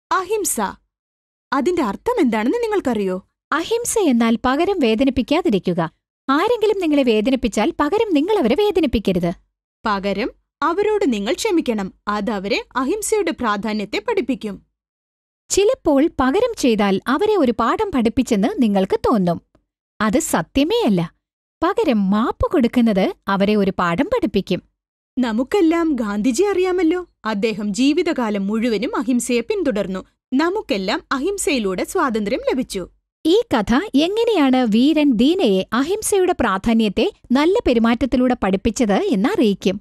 അഹിംസ അതിന്റെ അർത്ഥം എന്താണെന്ന് നിങ്ങൾക്കറിയോ അഹിംസ എന്നാൽ പകരം വേദനിപ്പിക്കാതിരിക്കുക ആരെങ്കിലും നിങ്ങളെ വേദനിപ്പിച്ചാൽ പകരം നിങ്ങൾ അവരെ വേദനിപ്പിക്കരുത് പകരം അവരോട് നിങ്ങൾ ക്ഷമിക്കണം അത് അവരെ അഹിംസയുടെ പ്രാധാന്യത്തെ പഠിപ്പിക്കും ചിലപ്പോൾ പകരം ചെയ്താൽ അവരെ ഒരു പാഠം പഠിപ്പിച്ചെന്ന് നിങ്ങൾക്ക് തോന്നും അത് സത്യമേ അല്ല പകരം മാപ്പ് കൊടുക്കുന്നത് അവരെ ഒരു പാഠം പഠിപ്പിക്കും നമുക്കെല്ലാം ഗാന്ധിജി അറിയാമല്ലോ അദ്ദേഹം ജീവിതകാലം മുഴുവനും അഹിംസയെ പിന്തുടർന്നു നമുക്കെല്ലാം അഹിംസയിലൂടെ സ്വാതന്ത്ര്യം ലഭിച്ചു ഈ കഥ എങ്ങനെയാണ് വീരൻ ദീനയെ അഹിംസയുടെ പ്രാധാന്യത്തെ നല്ല പെരുമാറ്റത്തിലൂടെ പഠിപ്പിച്ചത് എന്നറിയിക്കും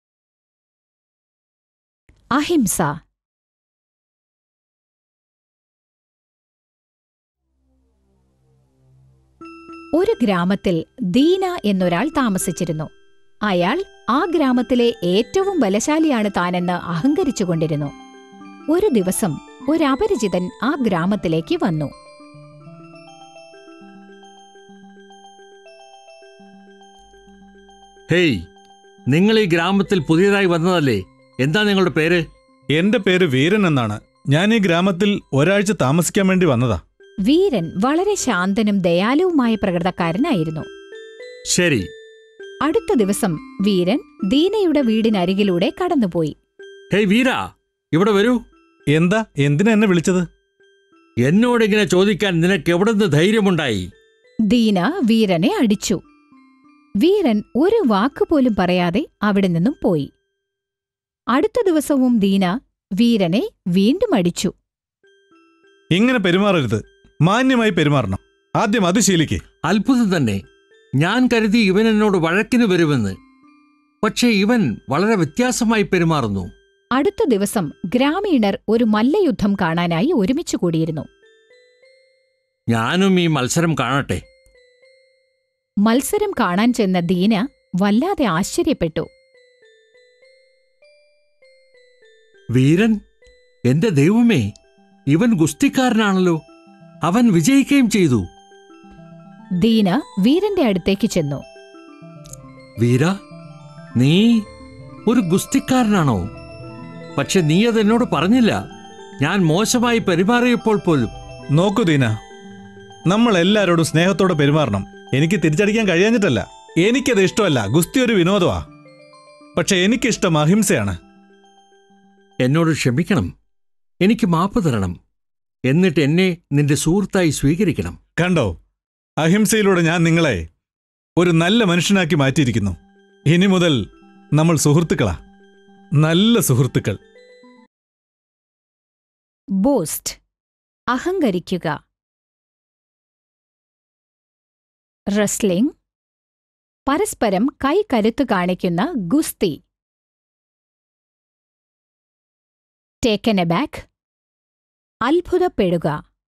അഹിംസ ഒരു ഗ്രാമത്തിൽ ദീന എന്നൊരാൾ താമസിച്ചിരുന്നു അയാൾ ആ ഗ്രാമത്തിലെ ഏറ്റവും ബലശാലിയാണ് താനെന്ന് അഹങ്കരിച്ചുകൊണ്ടിരുന്നു ഒരു ദിവസം ഒരു അപരിചിതൻ ആ ഗ്രാമത്തിലേക്ക് വന്നു ഹേയ് നിങ്ങൾ ഈ ഗ്രാമത്തിൽ പുതിയതായി വന്നതല്ലേ എന്താ നിങ്ങളുടെ പേര് എന്റെ പേര് വീരൻ എന്നാണ് ഞാൻ ഈ ഗ്രാമത്തിൽ ഒരാഴ്ച താമസിക്കാൻ വേണ്ടി വന്നതാ വീരൻ വളരെ ശാന്തനും ദയാലുവുമായ പ്രകൃതക്കാരനായിരുന്നു ശരി അടുത്ത ദിവസം വീരൻ ദീനയുടെ വീടിനരികിലൂടെ കടന്നുപോയി ഹേയ് വീര ഇവിടെ വരൂ എന്താ എന്തിനാ എന്നെ വിളിച്ചത് എന്നോടിങ്ങനെ ചോദിക്കാൻ നിനക്ക് എവിടുന്ന് ധൈര്യമുണ്ടായി ദീന വീരനെ അടിച്ചു വീരൻ ഒരു വാക്കുപോലും പറയാതെ അവിടെ നിന്നും പോയി അടുത്ത ദിവസവും ദീന വീരനെ വീണ്ടും അടിച്ചു ഇങ്ങനെ പെരുമാറരുത് മാന്യമായി പെരുമാറണം ആദ്യം അത് ശീലിക്ക് അത്ഭുതം തന്നെ ഞാൻ കരുതി ഇവൻ എന്നോട് വഴക്കിന് വരുമെന്ന് പക്ഷേ ഇവൻ വളരെ വ്യത്യാസമായി പെരുമാറുന്നു അടുത്ത ദിവസം ഗ്രാമീണർ ഒരു മല്ലയുദ്ധം കാണാനായി ഒരുമിച്ചു കൂടിയിരുന്നു ഞാനും ഈ മത്സരം കാണട്ടെ മത്സരം കാണാൻ ചെന്ന ദീന വല്ലാതെ ആശ്ചര്യപ്പെട്ടു വീരൻ എന്റെ ദൈവമേ ഇവൻ ഗുസ്തിക്കാരനാണല്ലോ അവൻ വിജയിക്കുകയും ചെയ്തു ദീന വീരന്റെ അടുത്തേക്ക് ചെന്നു വീര നീ ഒരു ഗുസ്തിക്കാരനാണോ പക്ഷെ നീ അതെന്നോട് പറഞ്ഞില്ല ഞാൻ മോശമായി പെരുമാറിയപ്പോൾ പോലും നോക്കൂ ദീന നമ്മൾ എല്ലാരോടും സ്നേഹത്തോടെ പെരുമാറണം എനിക്ക് തിരിച്ചടിക്കാൻ കഴിയാഞ്ഞിട്ടല്ല എനിക്കത് ഇഷ്ടമല്ല ഗുസ്തി ഒരു വിനോദമാ പക്ഷെ എനിക്കിഷ്ടം അഹിംസയാണ് എന്നോട് ക്ഷമിക്കണം എനിക്ക് മാപ്പ് തരണം എന്നിട്ട് എന്നെ നിന്റെ സുഹൃത്തായി സ്വീകരിക്കണം കണ്ടോ അഹിംസയിലൂടെ ഞാൻ നിങ്ങളെ ഒരു നല്ല മനുഷ്യനാക്കി മാറ്റിയിരിക്കുന്നു ഇനി മുതൽ നമ്മൾ സുഹൃത്തുക്കളാ നല്ല സുഹൃത്തുക്കൾ ബോസ്റ്റ് അഹങ്കരിക്കുക റെസ്ലിംഗ് പരസ്പരം കൈകരുത്തു കാണിക്കുന്ന ഗുസ്തി ടേക്കൻ എ ബാക്ക് അത്ഭുതപ്പെടുക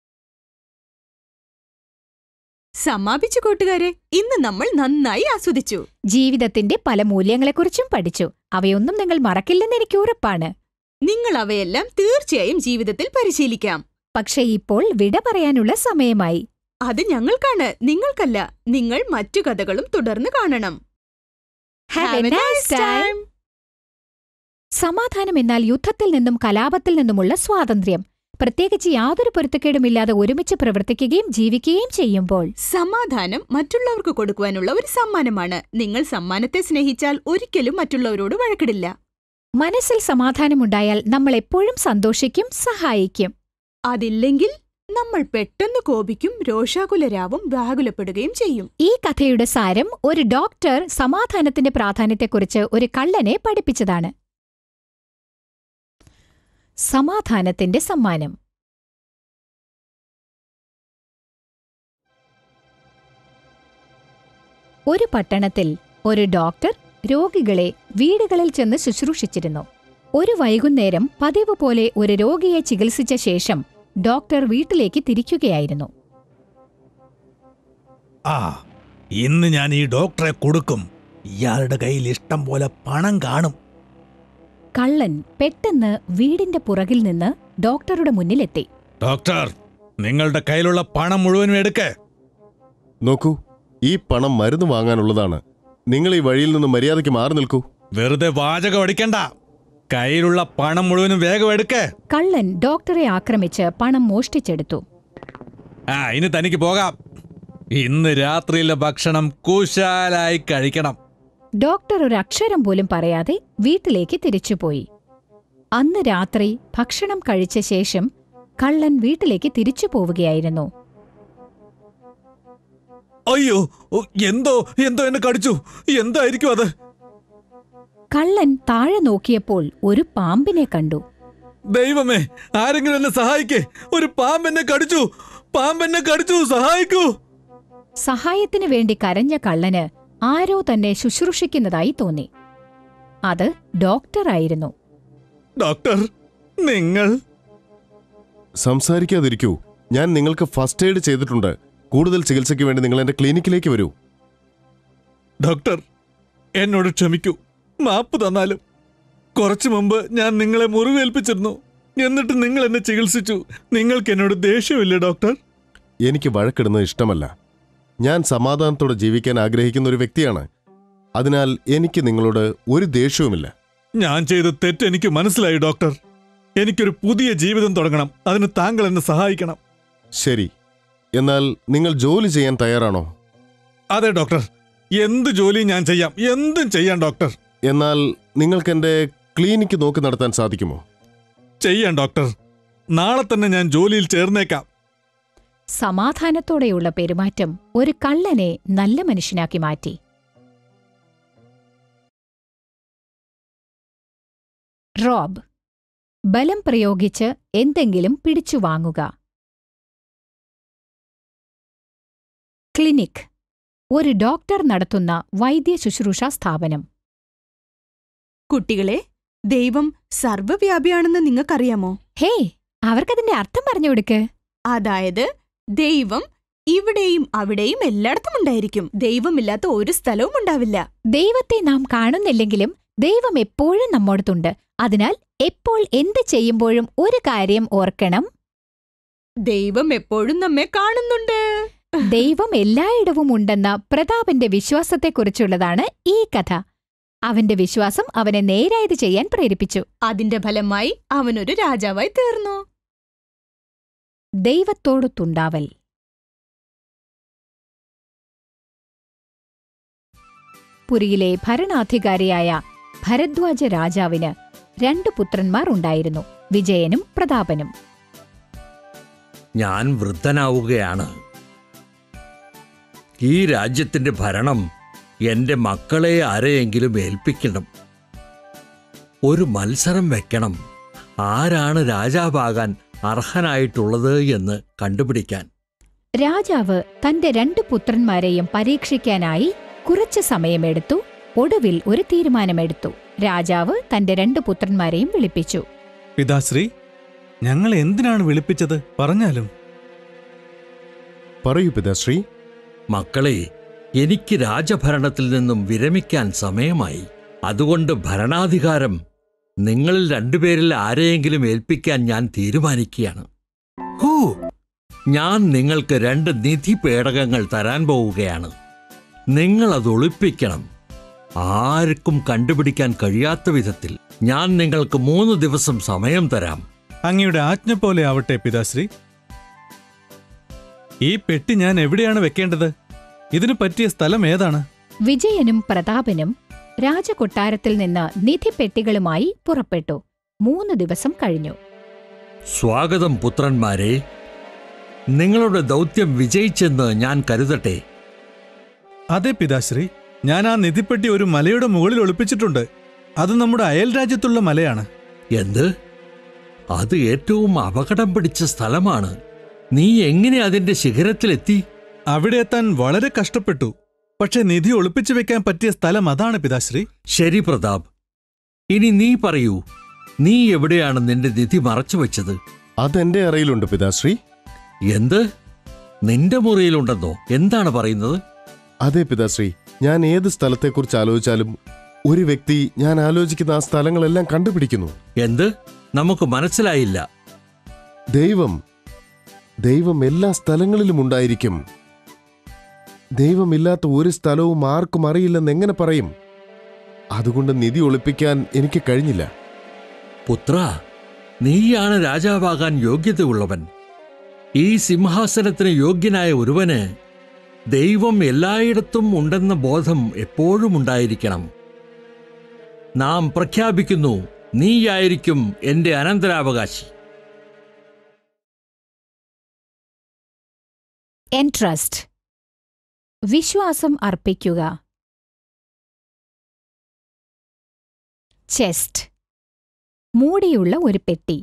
സമാപിച്ചു കൂട്ടുകാരെ ഇന്ന് നമ്മൾ നന്നായി ആസ്വദിച്ചു ജീവിതത്തിന്റെ പല മൂല്യങ്ങളെക്കുറിച്ചും പഠിച്ചു അവയൊന്നും നിങ്ങൾ മറക്കില്ലെന്ന് എനിക്ക് ഉറപ്പാണ് നിങ്ങൾ അവയെല്ലാം തീർച്ചയായും ജീവിതത്തിൽ പരിശീലിക്കാം പക്ഷേ ഇപ്പോൾ വിട പറയാനുള്ള സമയമായി അത് ഞങ്ങൾക്കാണ് നിങ്ങൾക്കല്ല നിങ്ങൾ മറ്റു കഥകളും തുടർന്ന് കാണണം Have a Have a nice nice time. time. സമാധാനം എന്നാൽ യുദ്ധത്തിൽ നിന്നും കലാപത്തിൽ നിന്നുമുള്ള സ്വാതന്ത്ര്യം പ്രത്യേകിച്ച് യാതൊരു പൊരുത്തക്കേടുമില്ലാതെ ഒരുമിച്ച് പ്രവർത്തിക്കുകയും ജീവിക്കുകയും ചെയ്യുമ്പോൾ സമാധാനം മറ്റുള്ളവർക്ക് കൊടുക്കുവാനുള്ള ഒരു സമ്മാനമാണ് നിങ്ങൾ സമ്മാനത്തെ സ്നേഹിച്ചാൽ ഒരിക്കലും മറ്റുള്ളവരോട് വഴക്കിടില്ല മനസ്സിൽ സമാധാനമുണ്ടായാൽ നമ്മൾ എപ്പോഴും സന്തോഷിക്കും സഹായിക്കും അതില്ലെങ്കിൽ നമ്മൾ പെട്ടെന്ന് കോപിക്കും രോഷാകുലരാവും വ്യാകുലപ്പെടുകയും ചെയ്യും ഈ കഥയുടെ സാരം ഒരു ഡോക്ടർ സമാധാനത്തിന്റെ പ്രാധാന്യത്തെക്കുറിച്ച് ഒരു കള്ളനെ പഠിപ്പിച്ചതാണ് സമാധാനത്തിന്റെ സമ്മാനം ഒരു പട്ടണത്തിൽ ഒരു ഡോക്ടർ രോഗികളെ വീടുകളിൽ ചെന്ന് ശുശ്രൂഷിച്ചിരുന്നു ഒരു വൈകുന്നേരം പതിവ് പോലെ ഒരു രോഗിയെ ചികിത്സിച്ച ശേഷം ഡോക്ടർ വീട്ടിലേക്ക് തിരിക്കുകയായിരുന്നു ആ ഇന്ന് ഞാൻ ഈ ഡോക്ടറെ കൊടുക്കും ഇയാളുടെ കയ്യിൽ ഇഷ്ടം പോലെ പണം കാണും കള്ളൻ പെട്ടെന്ന് വീടിന്റെ പുറകിൽ നിന്ന് ഡോക്ടറുടെ മുന്നിലെത്തി ഡോക്ടർ നിങ്ങളുടെ കയ്യിലുള്ള പണം മുഴുവനും എടുക്ക് നോക്കൂ ഈ പണം മരുന്ന് വാങ്ങാനുള്ളതാണ് നിങ്ങൾ ഈ വഴിയിൽ നിന്ന് മര്യാദയ്ക്ക് മാറി നിൽക്കൂ വെറുതെ വാചകം അടിക്കണ്ട കയ്യിലുള്ള പണം മുഴുവനും വേഗം എടുക്കേ കള്ളൻ ഡോക്ടറെ ആക്രമിച്ച് പണം മോഷ്ടിച്ചെടുത്തു ആ ഇനി തനിക്ക് പോകാം ഇന്ന് രാത്രിയിലെ ഭക്ഷണം കുശാലായി കഴിക്കണം ഡോക്ടർ ഒരു അക്ഷരം പോലും പറയാതെ വീട്ടിലേക്ക് തിരിച്ചുപോയി അന്ന് രാത്രി ഭക്ഷണം കഴിച്ച ശേഷം കള്ളൻ വീട്ടിലേക്ക് തിരിച്ചു പോവുകയായിരുന്നു അയ്യോ ഓ, എന്തോ എന്തോ എന്നെ കടിച്ചു എന്തായിരിക്കും അത് കള്ളൻ താഴെ നോക്കിയപ്പോൾ ഒരു പാമ്പിനെ കണ്ടു ദൈവമേ ആരെങ്കിലും എന്നെ സഹായിക്കേ ഒരു പാമ്പെന്നെ കടിച്ചു പാമ്പെന്നെ കടിച്ചു സഹായിക്കൂ സഹായത്തിനു വേണ്ടി കരഞ്ഞ കള്ളന് ആരോ തന്നെ ശുശ്രൂഷിക്കുന്നതായി തോന്നി അത് ഡോക്ടറായിരുന്നു ഡോക്ടർ നിങ്ങൾ സംസാരിക്കാതിരിക്കൂ ഞാൻ നിങ്ങൾക്ക് ഫസ്റ്റ് എയ്ഡ് ചെയ്തിട്ടുണ്ട് കൂടുതൽ ചികിത്സയ്ക്ക് വേണ്ടി നിങ്ങൾ എന്റെ ക്ലിനിക്കിലേക്ക് വരൂ ഡോക്ടർ എന്നോട് ക്ഷമിക്കൂ മാപ്പ് തന്നാലും കുറച്ചു മുമ്പ് ഞാൻ നിങ്ങളെ മുറിവേൽപ്പിച്ചിരുന്നു എന്നിട്ട് നിങ്ങൾ എന്നെ ചികിത്സിച്ചു നിങ്ങൾക്ക് എന്നോട് ദേഷ്യമില്ലേ ഡോക്ടർ എനിക്ക് വഴക്കിടുന്നത് ഇഷ്ടമല്ല ഞാൻ സമാധാനത്തോടെ ജീവിക്കാൻ ആഗ്രഹിക്കുന്ന ഒരു വ്യക്തിയാണ് അതിനാൽ എനിക്ക് നിങ്ങളോട് ഒരു ദേഷ്യവുമില്ല ഞാൻ ചെയ്ത തെറ്റ് എനിക്ക് മനസ്സിലായി ഡോക്ടർ എനിക്കൊരു പുതിയ ജീവിതം തുടങ്ങണം അതിന് താങ്കൾ എന്നെ സഹായിക്കണം ശരി എന്നാൽ നിങ്ങൾ ജോലി ചെയ്യാൻ തയ്യാറാണോ അതെ ഡോക്ടർ എന്ത് ജോലിയും ഞാൻ ചെയ്യാം എന്തും ചെയ്യാം ഡോക്ടർ എന്നാൽ നിങ്ങൾക്ക് എന്റെ ക്ലിനിക്ക് നോക്കി നടത്താൻ സാധിക്കുമോ ചെയ്യാം ഡോക്ടർ നാളെ തന്നെ ഞാൻ ജോലിയിൽ ചേർന്നേക്കാം സമാധാനത്തോടെയുള്ള പെരുമാറ്റം ഒരു കള്ളനെ നല്ല മനുഷ്യനാക്കി മാറ്റി റോബ് ബലം പ്രയോഗിച്ച് എന്തെങ്കിലും പിടിച്ചു വാങ്ങുക ക്ലിനിക് ഒരു ഡോക്ടർ നടത്തുന്ന വൈദ്യ ശുശ്രൂഷ സ്ഥാപനം കുട്ടികളെ ദൈവം സർവ്വവ്യാപിയാണെന്ന് നിങ്ങൾക്കറിയാമോ ഹേ അവർക്കതിന്റെ അർത്ഥം പറഞ്ഞു കൊടുക്ക് അതായത് ദൈവം ഇവിടെയും അവിടെയും എല്ലായിടത്തും ഉണ്ടായിരിക്കും ദൈവമില്ലാത്ത ഒരു സ്ഥലവും ഉണ്ടാവില്ല ദൈവത്തെ നാം കാണുന്നില്ലെങ്കിലും ദൈവം എപ്പോഴും നമ്മോടത്തുണ്ട് അതിനാൽ എപ്പോൾ എന്ത് ചെയ്യുമ്പോഴും ഒരു കാര്യം ഓർക്കണം ദൈവം എപ്പോഴും നമ്മെ കാണുന്നുണ്ട് ദൈവം എല്ലായിടവും ഉണ്ടെന്ന പ്രതാപന്റെ വിശ്വാസത്തെക്കുറിച്ചുള്ളതാണ് ഈ കഥ അവന്റെ വിശ്വാസം അവനെ നേരായത് ചെയ്യാൻ പ്രേരിപ്പിച്ചു അതിന്റെ ഫലമായി അവനൊരു രാജാവായി തീർന്നു ദൈവത്തോടൊത്തുണ്ടാവൽ പുരിയിലെ ഭരണാധികാരിയായ ഭരദ്വാജ രാജാവിന് രണ്ടു പുത്രന്മാർ ഉണ്ടായിരുന്നു വിജയനും പ്രതാപനും ഞാൻ വൃദ്ധനാവുകയാണ് ഈ രാജ്യത്തിന്റെ ഭരണം എന്റെ മക്കളെ ആരെയെങ്കിലും ഏൽപ്പിക്കണം ഒരു മത്സരം വെക്കണം ആരാണ് രാജാവാകാൻ അർഹനായിട്ടുള്ളത് എന്ന് കണ്ടുപിടിക്കാൻ രാജാവ് തന്റെ രണ്ടു പുത്രന്മാരെയും പരീക്ഷിക്കാനായി കുറച്ചു സമയമെടുത്തു ഒടുവിൽ ഒരു തീരുമാനമെടുത്തു രാജാവ് തന്റെ രണ്ടു പുത്രന്മാരെയും വിളിപ്പിച്ചു പിതാശ്രീ ഞങ്ങൾ എന്തിനാണ് വിളിപ്പിച്ചത് പറഞ്ഞാലും പറയൂ പിതാശ്രീ മക്കളെ എനിക്ക് രാജഭരണത്തിൽ നിന്നും വിരമിക്കാൻ സമയമായി അതുകൊണ്ട് ഭരണാധികാരം നിങ്ങളിൽ രണ്ടുപേരിൽ ആരെയെങ്കിലും ഏൽപ്പിക്കാൻ ഞാൻ തീരുമാനിക്കുകയാണ് ഹൂ ഞാൻ നിങ്ങൾക്ക് രണ്ട് നിധി പേടകങ്ങൾ തരാൻ പോവുകയാണ് നിങ്ങൾ അത് ഒളിപ്പിക്കണം ആർക്കും കണ്ടുപിടിക്കാൻ കഴിയാത്ത വിധത്തിൽ ഞാൻ നിങ്ങൾക്ക് മൂന്ന് ദിവസം സമയം തരാം അങ്ങയുടെ ആജ്ഞ പോലെ ആവട്ടെ പിതാശ്രീ ഈ പെട്ടി ഞാൻ എവിടെയാണ് വെക്കേണ്ടത് ഇതിനു പറ്റിയ സ്ഥലം ഏതാണ് വിജയനും പ്രതാപനും രാജകൊട്ടാരത്തിൽ നിന്ന് നിധിപ്പെട്ടികളുമായി പുറപ്പെട്ടു മൂന്ന് ദിവസം കഴിഞ്ഞു സ്വാഗതം പുത്രന്മാരെ നിങ്ങളുടെ ദൗത്യം വിജയിച്ചെന്ന് ഞാൻ കരുതട്ടെ അതെ പിതാശ്രീ ഞാൻ ആ നിധിപ്പെട്ടി ഒരു മലയുടെ മുകളിൽ ഒളിപ്പിച്ചിട്ടുണ്ട് അത് നമ്മുടെ അയൽ രാജ്യത്തുള്ള മലയാണ് എന്ത് അത് ഏറ്റവും അപകടം പിടിച്ച സ്ഥലമാണ് നീ എങ്ങനെ അതിന്റെ ശിഖരത്തിലെത്തി അവിടെ എത്താൻ വളരെ കഷ്ടപ്പെട്ടു പക്ഷെ നിധി ഒളിപ്പിച്ചു വെക്കാൻ പറ്റിയ സ്ഥലം അതാണ് പിതാശ്രീ ശരി പ്രതാപ് ഇനി നീ പറയൂ നീ എവിടെയാണ് നിന്റെ നിധി മറച്ചു വെച്ചത് അതെന്റെ അറിയിലുണ്ട് പിതാശ്രീ എന്ത് നിന്റെ മുറിയിലുണ്ടെന്നോ എന്താണ് പറയുന്നത് അതെ പിതാശ്രീ ഞാൻ ഏത് സ്ഥലത്തെക്കുറിച്ച് ആലോചിച്ചാലും ഒരു വ്യക്തി ഞാൻ ആലോചിക്കുന്ന ആ സ്ഥലങ്ങളെല്ലാം കണ്ടുപിടിക്കുന്നു എന്ത് നമുക്ക് മനസ്സിലായില്ല ദൈവം ദൈവം എല്ലാ സ്ഥലങ്ങളിലും ഉണ്ടായിരിക്കും ദൈവമില്ലാത്ത ഒരു സ്ഥലവും ആർക്കും അറിയില്ലെന്ന് എങ്ങനെ പറയും അതുകൊണ്ട് നിധി ഒളിപ്പിക്കാൻ എനിക്ക് കഴിഞ്ഞില്ല പുത്ര നീയാണ് രാജാവാകാൻ യോഗ്യതയുള്ളവൻ ഈ സിംഹാസനത്തിന് യോഗ്യനായ ഒരുവന് ദൈവം എല്ലായിടത്തും ഉണ്ടെന്ന ബോധം എപ്പോഴും ഉണ്ടായിരിക്കണം നാം പ്രഖ്യാപിക്കുന്നു നീയായിരിക്കും എന്റെ അനന്തരാവകാശി എൻട്രസ്റ്റ് വിശ്വാസം അർപ്പിക്കുക ചെസ്റ്റ് മൂടിയുള്ള ഒരു പെട്ടി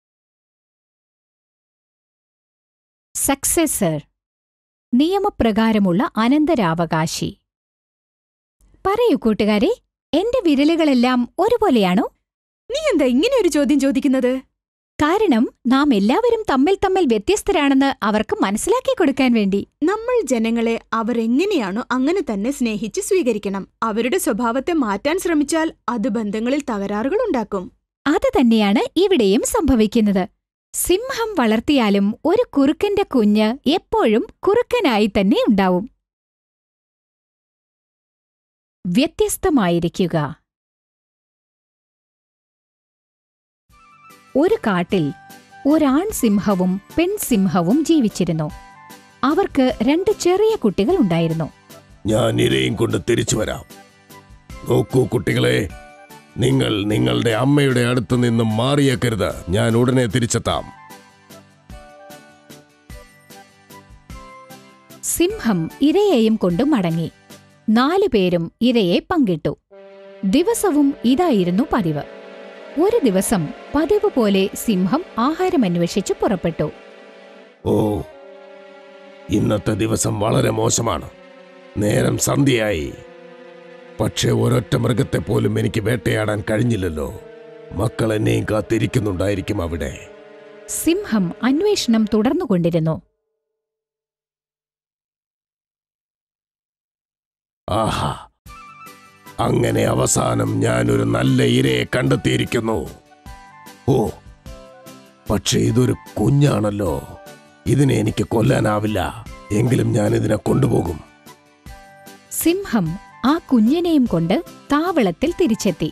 സക്സസർ നിയമപ്രകാരമുള്ള അനന്തരാവകാശി പറയൂ കൂട്ടുകാരെ എന്റെ വിരലുകളെല്ലാം ഒരുപോലെയാണോ നീ എന്താ ഇങ്ങനെ ഒരു ചോദ്യം ചോദിക്കുന്നത് കാരണം നാം എല്ലാവരും തമ്മിൽ തമ്മിൽ വ്യത്യസ്തരാണെന്ന് അവർക്ക് മനസ്സിലാക്കി കൊടുക്കാൻ വേണ്ടി നമ്മൾ ജനങ്ങളെ അവർ എങ്ങനെയാണോ അങ്ങനെ തന്നെ സ്നേഹിച്ച് സ്വീകരിക്കണം അവരുടെ സ്വഭാവത്തെ മാറ്റാൻ ശ്രമിച്ചാൽ അത് ബന്ധങ്ങളിൽ തകരാറുകൾ ഉണ്ടാക്കും അത് തന്നെയാണ് ഇവിടെയും സംഭവിക്കുന്നത് സിംഹം വളർത്തിയാലും ഒരു കുറുക്കന്റെ കുഞ്ഞ് എപ്പോഴും കുറുക്കനായി തന്നെ ഉണ്ടാവും വ്യത്യസ്തമായിരിക്കുക ഒരു കാട്ടിൽ ഒരാൺ സിംഹവും പെൺസിംഹവും ജീവിച്ചിരുന്നു അവർക്ക് രണ്ട് ചെറിയ കുട്ടികൾ ഉണ്ടായിരുന്നു ഞാൻ ഇരയും കൊണ്ട് തിരിച്ചു വരാം നോക്കൂ കുട്ടികളെ നിങ്ങൾ നിങ്ങളുടെ അമ്മയുടെ അടുത്ത് നിന്നും മാറിയേക്കരുത് ഞാൻ ഉടനെ തിരിച്ചെത്താം സിംഹം ഇരയെയും കൊണ്ട് മടങ്ങി നാലുപേരും ഇരയെ പങ്കിട്ടു ദിവസവും ഇതായിരുന്നു പതിവ് ഒരു ദിവസം പതിവ് പോലെ സിംഹം ആഹാരമന്വേഷിച്ചു പുറപ്പെട്ടു ഓ ഇന്നത്തെ ദിവസം വളരെ മോശമാണ് നേരം സന്ധ്യയായി പക്ഷേ ഒരൊറ്റ മൃഗത്തെ പോലും എനിക്ക് വേട്ടയാടാൻ കഴിഞ്ഞില്ലല്ലോ മക്കൾ എന്നെയും കാത്തിരിക്കുന്നുണ്ടായിരിക്കും അവിടെ സിംഹം അന്വേഷണം തുടർന്നുകൊണ്ടിരുന്നു ആഹാ അങ്ങനെ അവസാനം ഞാനൊരു നല്ല ഇരയെ കണ്ടെത്തിയിരിക്കുന്നു ഓ പക്ഷേ ഇതൊരു കുഞ്ഞാണല്ലോ ഇതിനെ എനിക്ക് കൊല്ലാനാവില്ല എങ്കിലും ഞാൻ ഇതിനെ കൊണ്ടുപോകും സിംഹം ആ കുഞ്ഞിനെയും കൊണ്ട് താവളത്തിൽ തിരിച്ചെത്തി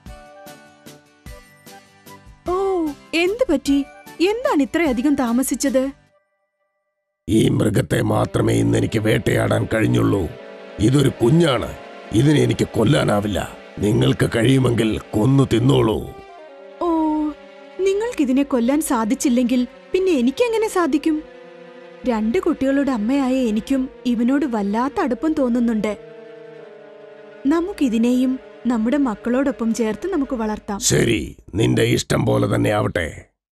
ഓ എന്തു പറ്റി എന്താണ് ഇത്രയധികം താമസിച്ചത് ഈ മൃഗത്തെ മാത്രമേ ഇന്ന് എനിക്ക് വേട്ടയാടാൻ കഴിഞ്ഞുള്ളൂ ഇതൊരു കുഞ്ഞാണ് ഇതിനെ എനിക്ക് കൊല്ലാനാവില്ല നിങ്ങൾക്ക് കഴിയുമെങ്കിൽ കൊന്നു തിന്നോളൂ ഓ നിങ്ങൾക്കിതിനെ കൊല്ലാൻ സാധിച്ചില്ലെങ്കിൽ പിന്നെ എനിക്കെങ്ങനെ സാധിക്കും രണ്ട് കുട്ടികളുടെ അമ്മയായ എനിക്കും ഇവനോട് വല്ലാത്ത അടുപ്പം തോന്നുന്നുണ്ട് നമുക്കിതിനെയും നമ്മുടെ മക്കളോടൊപ്പം ചേർത്ത് നമുക്ക് വളർത്താം ശരി നിന്റെ ഇഷ്ടം പോലെ തന്നെ ആവട്ടെ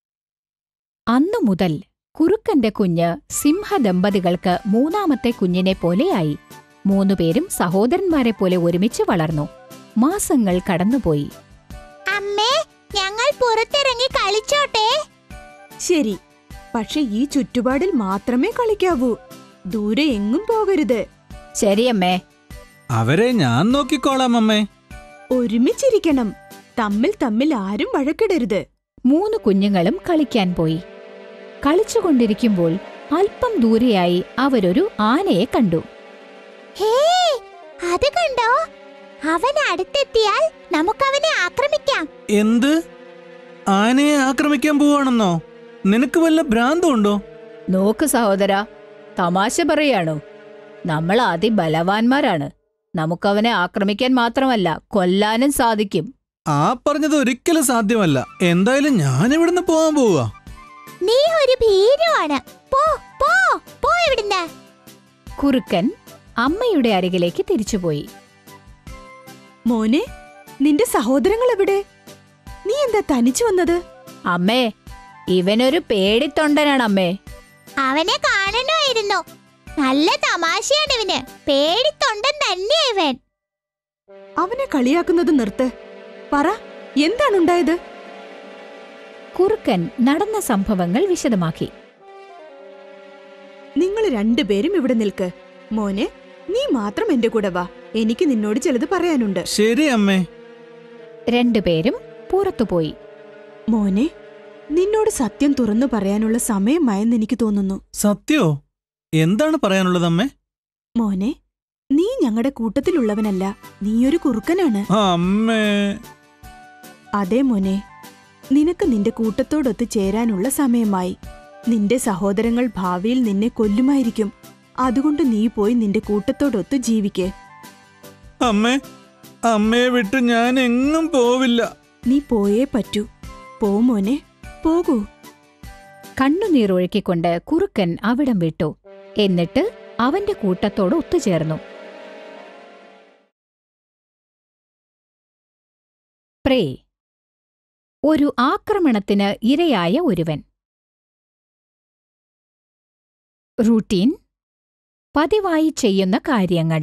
അന്നു മുതൽ കുറുക്കന്റെ കുഞ്ഞ് സിംഹദമ്പതികൾക്ക് മൂന്നാമത്തെ കുഞ്ഞിനെ പോലെയായി മൂന്നുപേരും സഹോദരന്മാരെ പോലെ ഒരുമിച്ച് വളർന്നു മാസങ്ങൾ കടന്നുപോയി അമ്മേ ഞങ്ങൾ പുറത്തിറങ്ങി കളിച്ചോട്ടെ ശരി പക്ഷെ ഈ ചുറ്റുപാടിൽ മാത്രമേ കളിക്കാവൂ ദൂരെ എങ്ങും പോകരുത് ശരിയമ്മേ അവരെ ഞാൻ നോക്കിക്കോളാം അമ്മേ ഒരുമിച്ചിരിക്കണം തമ്മിൽ തമ്മിൽ ആരും വഴക്കിടരുത് മൂന്ന് കുഞ്ഞുങ്ങളും കളിക്കാൻ പോയി കളിച്ചുകൊണ്ടിരിക്കുമ്പോൾ അല്പം ദൂരെയായി അവരൊരു ആനയെ കണ്ടു ഹേ അത് കണ്ടോ അവൻ അടുത്തെത്തിയാൽ നമുക്കവനെ ആക്രമിക്കാം എന്ത് ആനയെ ആക്രമിക്കാൻ പോവാണെന്നോ നിനക്ക് വല്ല ഭ്രാന്തമുണ്ടോ നോക്ക് സഹോദര തമാശ പറയാണോ നമ്മൾ അതിബലവാന്മാരാണ് നമുക്കവനെ ആക്രമിക്കാൻ മാത്രമല്ല കൊല്ലാനും സാധിക്കും ആ പറഞ്ഞത് ഒരിക്കലും സാധ്യമല്ല എന്തായാലും ഞാൻ ഇവിടുന്ന് പോവാൻ പോവുക നീ ഒരു ഭീരുവാണ് പോ പോ പോ ഇവിടുന്ന് കുറുക്കൻ അമ്മയുടെ അരികിലേക്ക് തിരിച്ചുപോയി മോനെ നിന്റെ സഹോദരങ്ങൾ എവിടെ നീ എന്താ തനിച്ചു വന്നത് അമ്മേ ഇവനൊരു പേടിത്തൊണ്ടനാണ് അമ്മേ അവനെ കാണണമായിരുന്നു നല്ല തമാശയാണ് ഇവന് പേടിത്തൊണ്ടൻ തന്നെ ഇവൻ അവനെ കളിയാക്കുന്നത് നിർത്ത് പറ എന്താണുണ്ടായത് കുറുക്കൻ നടന്ന സംഭവങ്ങൾ വിശദമാക്കി നിങ്ങൾ രണ്ടുപേരും ഇവിടെ നിൽക്ക് മോനെ നീ മാത്രം എന്റെ കൂടെ വാ എനിക്ക് നിന്നോട് ചിലത് പറയാനുണ്ട് ശരി അമ്മേ രണ്ടുപേരും പുറത്തുപോയി മോനെ നിന്നോട് സത്യം തുറന്നു പറയാനുള്ള സമയമായെന്ന് എനിക്ക് തോന്നുന്നു സത്യോ എന്താണ് പറയാനുള്ളത് അമ്മേ മോനെ നീ ഞങ്ങളുടെ കൂട്ടത്തിലുള്ളവനല്ല നീയൊരു കുറുക്കനാണ് അമ്മേ അതെ മോനെ നിനക്ക് നിന്റെ കൂട്ടത്തോടൊത്ത് ചേരാനുള്ള സമയമായി നിന്റെ സഹോദരങ്ങൾ ഭാവിയിൽ നിന്നെ കൊല്ലുമായിരിക്കും അതുകൊണ്ട് നീ പോയി നിന്റെ കൂട്ടത്തോടൊത്ത് ജീവിക്ക് അമ്മേ അമ്മയെ വിട്ട് ഞാൻ എങ്ങും പോവില്ല നീ പോയേ പറ്റൂ പോ മോനെ പോകൂ കണ്ണുനീരൊഴുക്കിക്കൊണ്ട് കുറുക്കൻ അവിടം വിട്ടു എന്നിട്ട് അവന്റെ കൂട്ടത്തോട് ഒത്തുചേർന്നു പ്രേ ഒരു ആക്രമണത്തിന് ഇരയായ ഒരുവൻ റൂട്ടീൻ പതിവായി ചെയ്യുന്ന കാര്യങ്ങൾ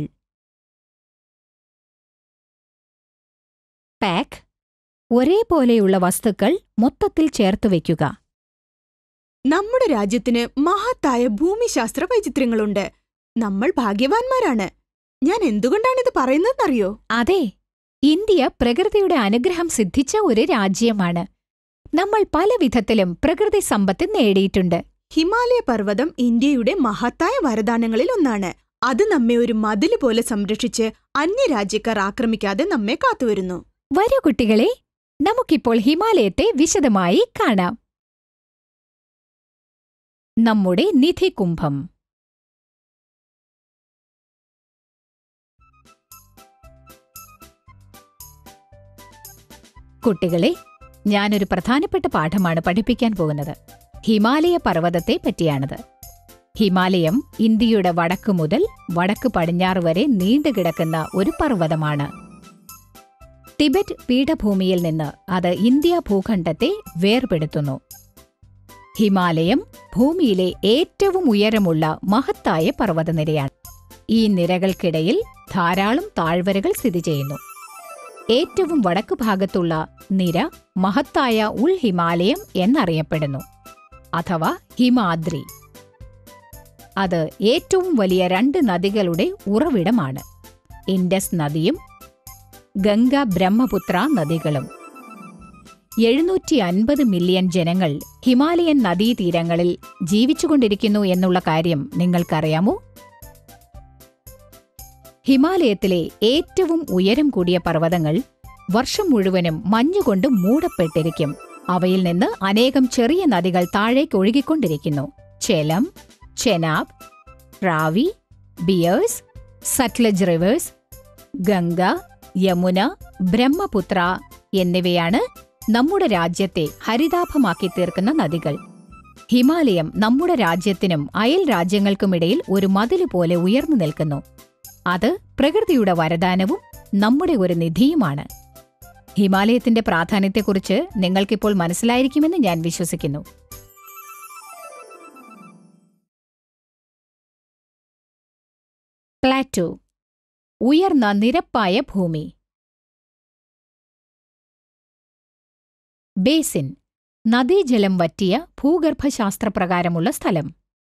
പാക്ക് ഒരേപോലെയുള്ള വസ്തുക്കൾ മൊത്തത്തിൽ ചേർത്തുവെക്കുക നമ്മുടെ രാജ്യത്തിന് മഹത്തായ ഭൂമിശാസ്ത്ര വൈചിത്ര്യങ്ങളുണ്ട് നമ്മൾ ഭാഗ്യവാന്മാരാണ് ഞാൻ എന്തുകൊണ്ടാണിത് പറയുന്നതെന്നറിയോ അതെ ഇന്ത്യ പ്രകൃതിയുടെ അനുഗ്രഹം സിദ്ധിച്ച ഒരു രാജ്യമാണ് നമ്മൾ പല വിധത്തിലും പ്രകൃതി സമ്പത്ത് നേടിയിട്ടുണ്ട് ഹിമാലയ പർവ്വതം ഇന്ത്യയുടെ മഹത്തായ വരദാനങ്ങളിൽ ഒന്നാണ് അത് നമ്മെ ഒരു മതില് പോലെ സംരക്ഷിച്ച് അന്യരാജ്യക്കാർ ആക്രമിക്കാതെ നമ്മെ കാത്തുവരുന്നു വരൂ കുട്ടികളെ നമുക്കിപ്പോൾ ഹിമാലയത്തെ വിശദമായി കാണാം നമ്മുടെ നിധികുംഭം കുട്ടികളെ ഞാനൊരു പ്രധാനപ്പെട്ട പാഠമാണ് പഠിപ്പിക്കാൻ പോകുന്നത് ഹിമാലയ പർവ്വതത്തെ പറ്റിയാണത് ഹിമാലയം ഇന്ത്യയുടെ വടക്ക് മുതൽ വടക്ക് പടിഞ്ഞാറ് വരെ നീണ്ടുകിടക്കുന്ന ഒരു പർവ്വതമാണ് ടിബറ്റ് പീഠഭൂമിയിൽ നിന്ന് അത് ഇന്ത്യ ഭൂഖണ്ഡത്തെ വേർപെടുത്തുന്നു ഹിമാലയം ഭൂമിയിലെ ഏറ്റവും ഉയരമുള്ള മഹത്തായ പർവ്വതനിരയാണ് ഈ നിരകൾക്കിടയിൽ ധാരാളം താഴ്വരകൾ സ്ഥിതി ചെയ്യുന്നു ഏറ്റവും വടക്കു ഭാഗത്തുള്ള നിര മഹത്തായ ഉൾ ഹിമാലയം എന്നറിയപ്പെടുന്നു അഥവാ ഹിമാദ്രി അത് ഏറ്റവും വലിയ രണ്ട് നദികളുടെ ഉറവിടമാണ് ഇൻഡസ് നദിയും ഗംഗ ബ്രഹ്മപുത്ര നദികളും എഴുന്നൂറ്റി അൻപത് മില്യൺ ജനങ്ങൾ ഹിമാലയൻ നദീതീരങ്ങളിൽ ജീവിച്ചുകൊണ്ടിരിക്കുന്നു എന്നുള്ള കാര്യം നിങ്ങൾക്കറിയാമോ ഹിമാലയത്തിലെ ഏറ്റവും ഉയരം കൂടിയ പർവ്വതങ്ങൾ വർഷം മുഴുവനും മഞ്ഞുകൊണ്ട് മൂടപ്പെട്ടിരിക്കും അവയിൽ നിന്ന് അനേകം ചെറിയ നദികൾ താഴേക്ക് ഒഴുകിക്കൊണ്ടിരിക്കുന്നു ചെലം ചെനാബ് റാവി ബിയേഴ്സ് സറ്റ്ലജ് റിവേഴ്സ് ഗംഗ യമുന ബ്രഹ്മപുത്ര എന്നിവയാണ് നമ്മുടെ രാജ്യത്തെ ഹരിതാഭമാക്കി തീർക്കുന്ന നദികൾ ഹിമാലയം നമ്മുടെ രാജ്യത്തിനും അയൽ രാജ്യങ്ങൾക്കുമിടയിൽ ഒരു മതില് പോലെ ഉയർന്നു നിൽക്കുന്നു അത് പ്രകൃതിയുടെ വരദാനവും നമ്മുടെ ഒരു നിധിയുമാണ് ഹിമാലയത്തിന്റെ പ്രാധാന്യത്തെക്കുറിച്ച് നിങ്ങൾക്കിപ്പോൾ മനസ്സിലായിരിക്കുമെന്ന് ഞാൻ വിശ്വസിക്കുന്നു പ്ലാറ്റോ ഉയർന്ന നിരപ്പായ ഭൂമി ബേസിൻ നദീജലം വറ്റിയ ഭൂഗർഭശാസ്ത്രപ്രകാരമുള്ള സ്ഥലം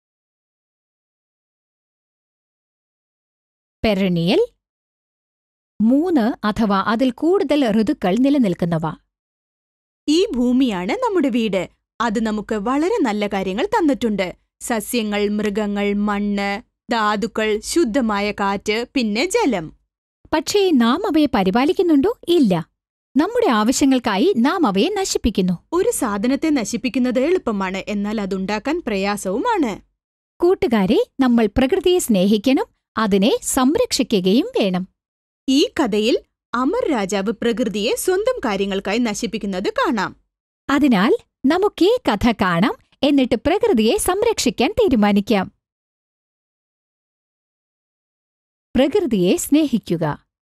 പെരണിയൽ മൂന്ന് അഥവാ അതിൽ കൂടുതൽ ഋതുക്കൾ നിലനിൽക്കുന്നവ ഈ ഭൂമിയാണ് നമ്മുടെ വീട് അത് നമുക്ക് വളരെ നല്ല കാര്യങ്ങൾ തന്നിട്ടുണ്ട് സസ്യങ്ങൾ മൃഗങ്ങൾ മണ്ണ് ധാതുക്കൾ ശുദ്ധമായ കാറ്റ് പിന്നെ ജലം പക്ഷേ നാം അവയെ പരിപാലിക്കുന്നുണ്ടോ ഇല്ല നമ്മുടെ ആവശ്യങ്ങൾക്കായി നാം അവയെ നശിപ്പിക്കുന്നു ഒരു സാധനത്തെ നശിപ്പിക്കുന്നത് എളുപ്പമാണ് എന്നാൽ അതുണ്ടാക്കാൻ പ്രയാസവുമാണ് കൂട്ടുകാരെ നമ്മൾ പ്രകൃതിയെ സ്നേഹിക്കണം അതിനെ സംരക്ഷിക്കുകയും വേണം ഈ കഥയിൽ അമർ രാജാവ് പ്രകൃതിയെ സ്വന്തം കാര്യങ്ങൾക്കായി നശിപ്പിക്കുന്നത് കാണാം അതിനാൽ നമുക്കീ കഥ കാണാം എന്നിട്ട് പ്രകൃതിയെ സംരക്ഷിക്കാൻ തീരുമാനിക്കാം പ്രകൃതിയെ സ്നേഹിക്കുക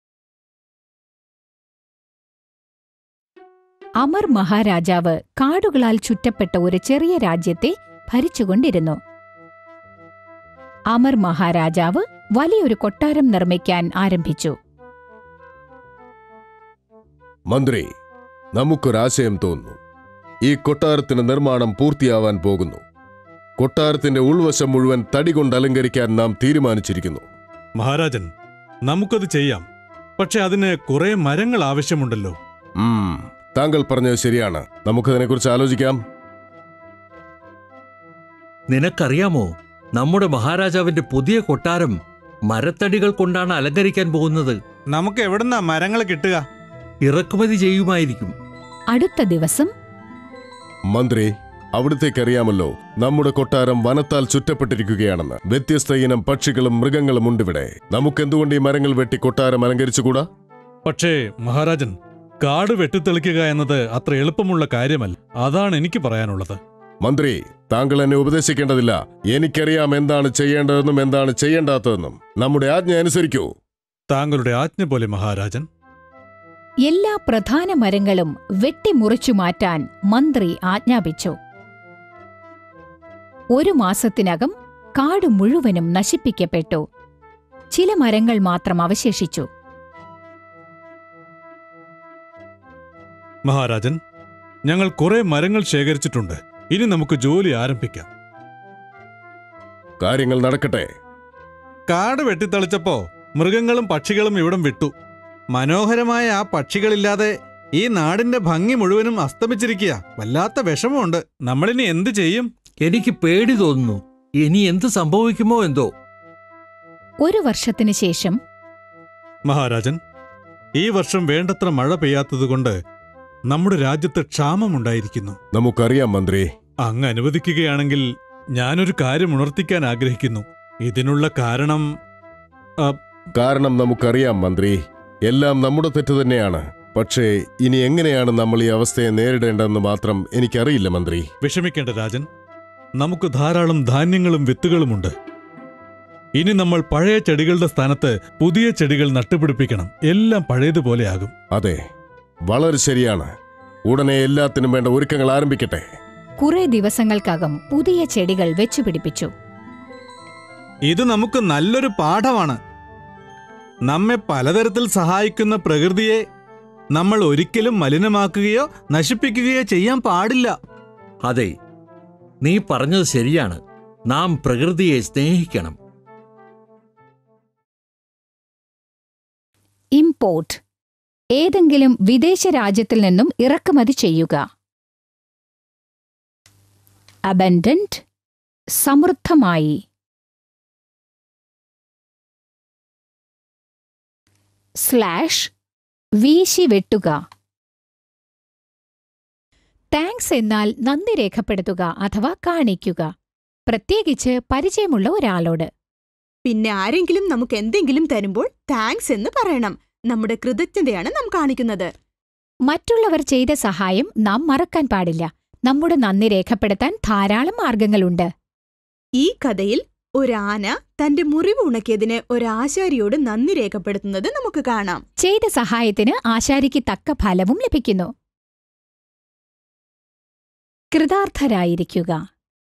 അമർ മഹാരാജാവ് കാടുകളാൽ ചുറ്റപ്പെട്ട ഒരു ചെറിയ രാജ്യത്തെ ഭരിച്ചുകൊണ്ടിരുന്നു അമർ മഹാരാജാവ് വലിയൊരു കൊട്ടാരം നിർമ്മിക്കാൻ ആരംഭിച്ചു മന്ത്രി നമുക്കൊരാശയം തോന്നുന്നു ഈ കൊട്ടാരത്തിന് നിർമ്മാണം പൂർത്തിയാവാൻ പോകുന്നു കൊട്ടാരത്തിന്റെ ഉൾവശം മുഴുവൻ തടി കൊണ്ട് അലങ്കരിക്കാൻ നാം തീരുമാനിച്ചിരിക്കുന്നു മഹാരാജൻ നമുക്കത് ചെയ്യാം പക്ഷെ അതിന് കുറെ മരങ്ങൾ ആവശ്യമുണ്ടല്ലോ ഉം, താങ്കൾ പറഞ്ഞത് ശരിയാണ് നമുക്കതിനെക്കുറിച്ച് ആലോചിക്കാം നിനക്കറിയാമോ നമ്മുടെ മഹാരാജാവിന്റെ പുതിയ കൊട്ടാരം മരത്തടികൾ കൊണ്ടാണ് അലങ്കരിക്കാൻ പോകുന്നത് നമുക്ക് എവിടുന്നാ മരങ്ങൾ കിട്ടുക ഇറക്കുമതി ചെയ്യുമായിരിക്കും അടുത്ത ദിവസം മന്ത്രി അവിടത്തേക്കറിയാമല്ലോ നമ്മുടെ കൊട്ടാരം വനത്താൽ ചുറ്റപ്പെട്ടിരിക്കുകയാണെന്ന് വ്യത്യസ്ത ഇനം പക്ഷികളും മൃഗങ്ങളും ഉണ്ടിവിടെ നമുക്കെന്തുകൊണ്ട് ഈ മരങ്ങൾ വെട്ടി കൊട്ടാരം അലങ്കരിച്ചുകൂടാ പക്ഷേ മഹാരാജൻ കാട് വെട്ടിത്തെളിക്കുക എന്നത് അത്ര എളുപ്പമുള്ള കാര്യമല്ല അതാണ് എനിക്ക് പറയാനുള്ളത് മന്ത്രി താങ്കൾ എന്നെ ഉപദേശിക്കേണ്ടതില്ല എനിക്കറിയാം എന്താണ് ചെയ്യേണ്ടതെന്നും എന്താണ് ചെയ്യേണ്ടാത്തതെന്നും നമ്മുടെ ആജ്ഞ അനുസരിക്കൂ താങ്കളുടെ ആജ്ഞ പോലെ മഹാരാജൻ എല്ലാ പ്രധാന മരങ്ങളും വെട്ടിമുറിച്ചു മാറ്റാൻ മന്ത്രി ആജ്ഞാപിച്ചു ഒരു മാസത്തിനകം കാട് മുഴുവനും നശിപ്പിക്കപ്പെട്ടു ചില മരങ്ങൾ മാത്രം അവശേഷിച്ചു മഹാരാജൻ ഞങ്ങൾ കുറെ മരങ്ങൾ ശേഖരിച്ചിട്ടുണ്ട് ഇനി നമുക്ക് ജോലി ആരംഭിക്കാം കാര്യങ്ങൾ നടക്കട്ടെ കാട് വെട്ടിത്തളിച്ചപ്പോ മൃഗങ്ങളും പക്ഷികളും ഇവിടം വിട്ടു മനോഹരമായ ആ പക്ഷികളില്ലാതെ ഈ നാടിന്റെ ഭംഗി മുഴുവനും അസ്തമിച്ചിരിക്കുക വല്ലാത്ത വിഷമമുണ്ട് നമ്മളിനി എന്ത് ചെയ്യും എനിക്ക് പേടി തോന്നുന്നു ഇനി എന്ത് സംഭവിക്കുമോ എന്തോ ഒരു വർഷത്തിനു ശേഷം മഹാരാജൻ ഈ വർഷം വേണ്ടത്ര മഴ പെയ്യാത്തതുകൊണ്ട് നമ്മുടെ രാജ്യത്ത് ക്ഷാമമുണ്ടായിരിക്കുന്നു നമുക്കറിയാം മന്ത്രി അങ്ങ് അനുവദിക്കുകയാണെങ്കിൽ ഞാനൊരു കാര്യം ഉണർത്തിക്കാൻ ആഗ്രഹിക്കുന്നു ഇതിനുള്ള കാരണം കാരണം നമുക്കറിയാം മന്ത്രി എല്ലാം നമ്മുടെ തെറ്റ് തന്നെയാണ് പക്ഷേ ഇനി എങ്ങനെയാണ് നമ്മൾ ഈ അവസ്ഥയെ നേരിടേണ്ടതെന്ന് മാത്രം എനിക്കറിയില്ല മന്ത്രി വിഷമിക്കേണ്ട രാജൻ നമുക്ക് ധാരാളം ധാന്യങ്ങളും വിത്തുകളുമുണ്ട് ഇനി നമ്മൾ പഴയ ചെടികളുടെ സ്ഥാനത്ത് പുതിയ ചെടികൾ നട്ടുപിടിപ്പിക്കണം എല്ലാം പഴയതുപോലെയാകും അതെ വളരെ ശരിയാണ് ഉടനെ എല്ലാത്തിനും വേണ്ട ഒരുക്കങ്ങൾ ആരംഭിക്കട്ടെ കുറെ ദിവസങ്ങൾക്കകം പുതിയ ചെടികൾ വെച്ചുപിടിപ്പിച്ചു ഇത് നമുക്ക് നല്ലൊരു പാഠമാണ് നമ്മെ പലതരത്തിൽ സഹായിക്കുന്ന പ്രകൃതിയെ നമ്മൾ ഒരിക്കലും മലിനമാക്കുകയോ നശിപ്പിക്കുകയോ ചെയ്യാൻ പാടില്ല അതെ നീ പറഞ്ഞത് ശരിയാണ് നാം പ്രകൃതിയെ സ്നേഹിക്കണം ഇംപോർട്ട് ഏതെങ്കിലും വിദേശ രാജ്യത്തിൽ നിന്നും ഇറക്കുമതി ചെയ്യുക അബൻഡന്റ് സമൃദ്ധമായി സ്ലാഷ് വീശി വെട്ടുക താങ്ക്സ് എന്നാൽ നന്ദി രേഖപ്പെടുത്തുക അഥവാ കാണിക്കുക പ്രത്യേകിച്ച് പരിചയമുള്ള ഒരാളോട് പിന്നെ ആരെങ്കിലും നമുക്ക് എന്തെങ്കിലും തരുമ്പോൾ താങ്ക്സ് എന്ന് പറയണം നമ്മുടെ കൃതജ്ഞതയാണ് നാം കാണിക്കുന്നത് മറ്റുള്ളവർ ചെയ്ത സഹായം നാം മറക്കാൻ പാടില്ല നമ്മുടെ നന്ദി രേഖപ്പെടുത്താൻ ധാരാളം മാർഗങ്ങളുണ്ട് ഈ കഥയിൽ ഒരാന തന്റെ മുറിവ് ഉണക്കിയതിന് ഒരാശാരിയോട് നന്ദി രേഖപ്പെടുത്തുന്നത് നമുക്ക് കാണാം ചെയ്ത സഹായത്തിന് ആശാരിക്ക് തക്ക ഫലവും ലഭിക്കുന്നു കൃതാർത്ഥരായിരിക്കുക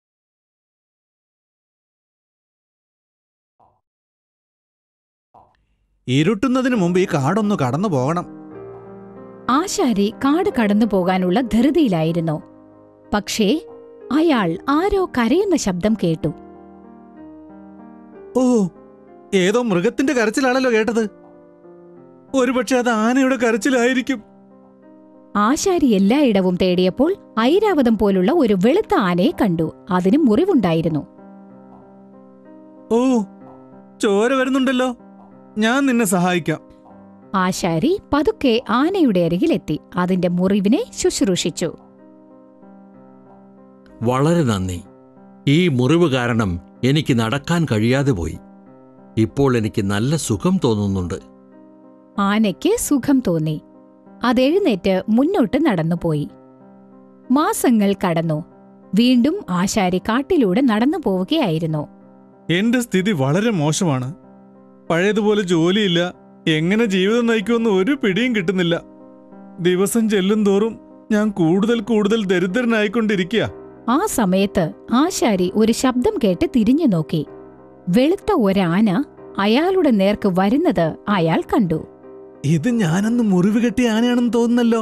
ഇരുട്ടുന്നതിന് മുമ്പ് ഈ കാടൊന്ന് കടന്നു പോകണം ആശാരി കാട് കടന്നു പോകാനുള്ള ധൃതിയിലായിരുന്നു പക്ഷേ അയാൾ ആരോ കരയുന്ന ശബ്ദം കേട്ടു ഓ ഏതോ മൃഗത്തിന്റെ കരച്ചിലാണല്ലോ കേട്ടത് ഒരുപക്ഷെ അത് ആനയുടെ കരച്ചിലായിരിക്കും ആശാരി എല്ലായിടവും തേടിയപ്പോൾ ഐരാവതം പോലുള്ള ഒരു വെളുത്ത ആനയെ കണ്ടു അതിന് മുറിവുണ്ടായിരുന്നു ഓ ചോര വരുന്നുണ്ടല്ലോ ഞാൻ നിന്നെ സഹായിക്കാം ആശാരി പതുക്കെ ആനയുടെ അരികിലെത്തി അതിന്റെ മുറിവിനെ ശുശ്രൂഷിച്ചു വളരെ നന്ദി ഈ മുറിവ് കാരണം എനിക്ക് നടക്കാൻ കഴിയാതെ പോയി ഇപ്പോൾ എനിക്ക് നല്ല സുഖം തോന്നുന്നുണ്ട് ആനയ്ക്ക് സുഖം തോന്നി അതെഴുന്നേറ്റ് മുന്നോട്ട് നടന്നുപോയി മാസങ്ങൾ കടന്നു വീണ്ടും ആശാരി കാട്ടിലൂടെ നടന്നു പോവുകയായിരുന്നു എന്റെ സ്ഥിതി വളരെ മോശമാണ് പഴയതുപോലെ ജോലിയില്ല എങ്ങനെ ജീവിതം നയിക്കുമെന്ന് ഒരു പിടിയും കിട്ടുന്നില്ല ദിവസം ചെല്ലും തോറും ഞാൻ കൂടുതൽ കൂടുതൽ ദരിദ്രനായിക്കൊണ്ടിരിക്കുക ആ സമയത്ത് ആശാരി ഒരു ശബ്ദം കേട്ട് തിരിഞ്ഞു നോക്കി വെളുത്ത ഒരാന അയാളുടെ നേർക്ക് വരുന്നത് അയാൾ കണ്ടു ഇത് ഞാനന്ന് മുറിവ് കെട്ടിയ ആനയാണെന്ന് തോന്നുന്നല്ലോ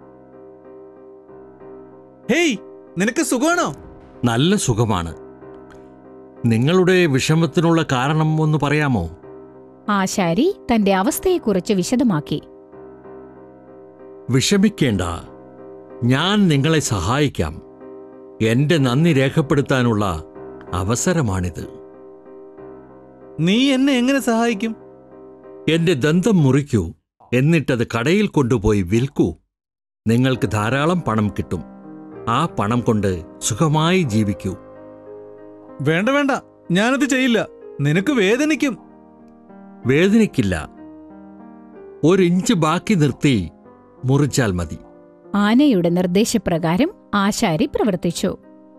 ഹേയ് നിനക്ക് സുഖമാണോ നല്ല സുഖമാണ് നിങ്ങളുടെ വിഷമത്തിനുള്ള കാരണം ഒന്ന് പറയാമോ ആശാരി തന്റെ അവസ്ഥയെക്കുറിച്ച് വിശദമാക്കി വിഷമിക്കേണ്ട ഞാൻ നിങ്ങളെ സഹായിക്കാം എന്റെ നന്ദി രേഖപ്പെടുത്താനുള്ള അവസരമാണിത് നീ എന്നെ എങ്ങനെ സഹായിക്കും എന്റെ ദന്തം മുറിക്കൂ എന്നിട്ടത് കടയിൽ കൊണ്ടുപോയി വിൽക്കൂ നിങ്ങൾക്ക് ധാരാളം പണം കിട്ടും ആ പണം കൊണ്ട് സുഖമായി ജീവിക്കൂ വേണ്ട വേണ്ട ഞാനത് ചെയ്യില്ല നിനക്ക് വേദനിക്കും വേദനിക്കില്ല ഒരു ഇഞ്ച് ബാക്കി നിർത്തി മുറിച്ചാൽ മതി ആനയുടെ നിർദ്ദേശപ്രകാരം ആശാരി പ്രവർത്തിച്ചു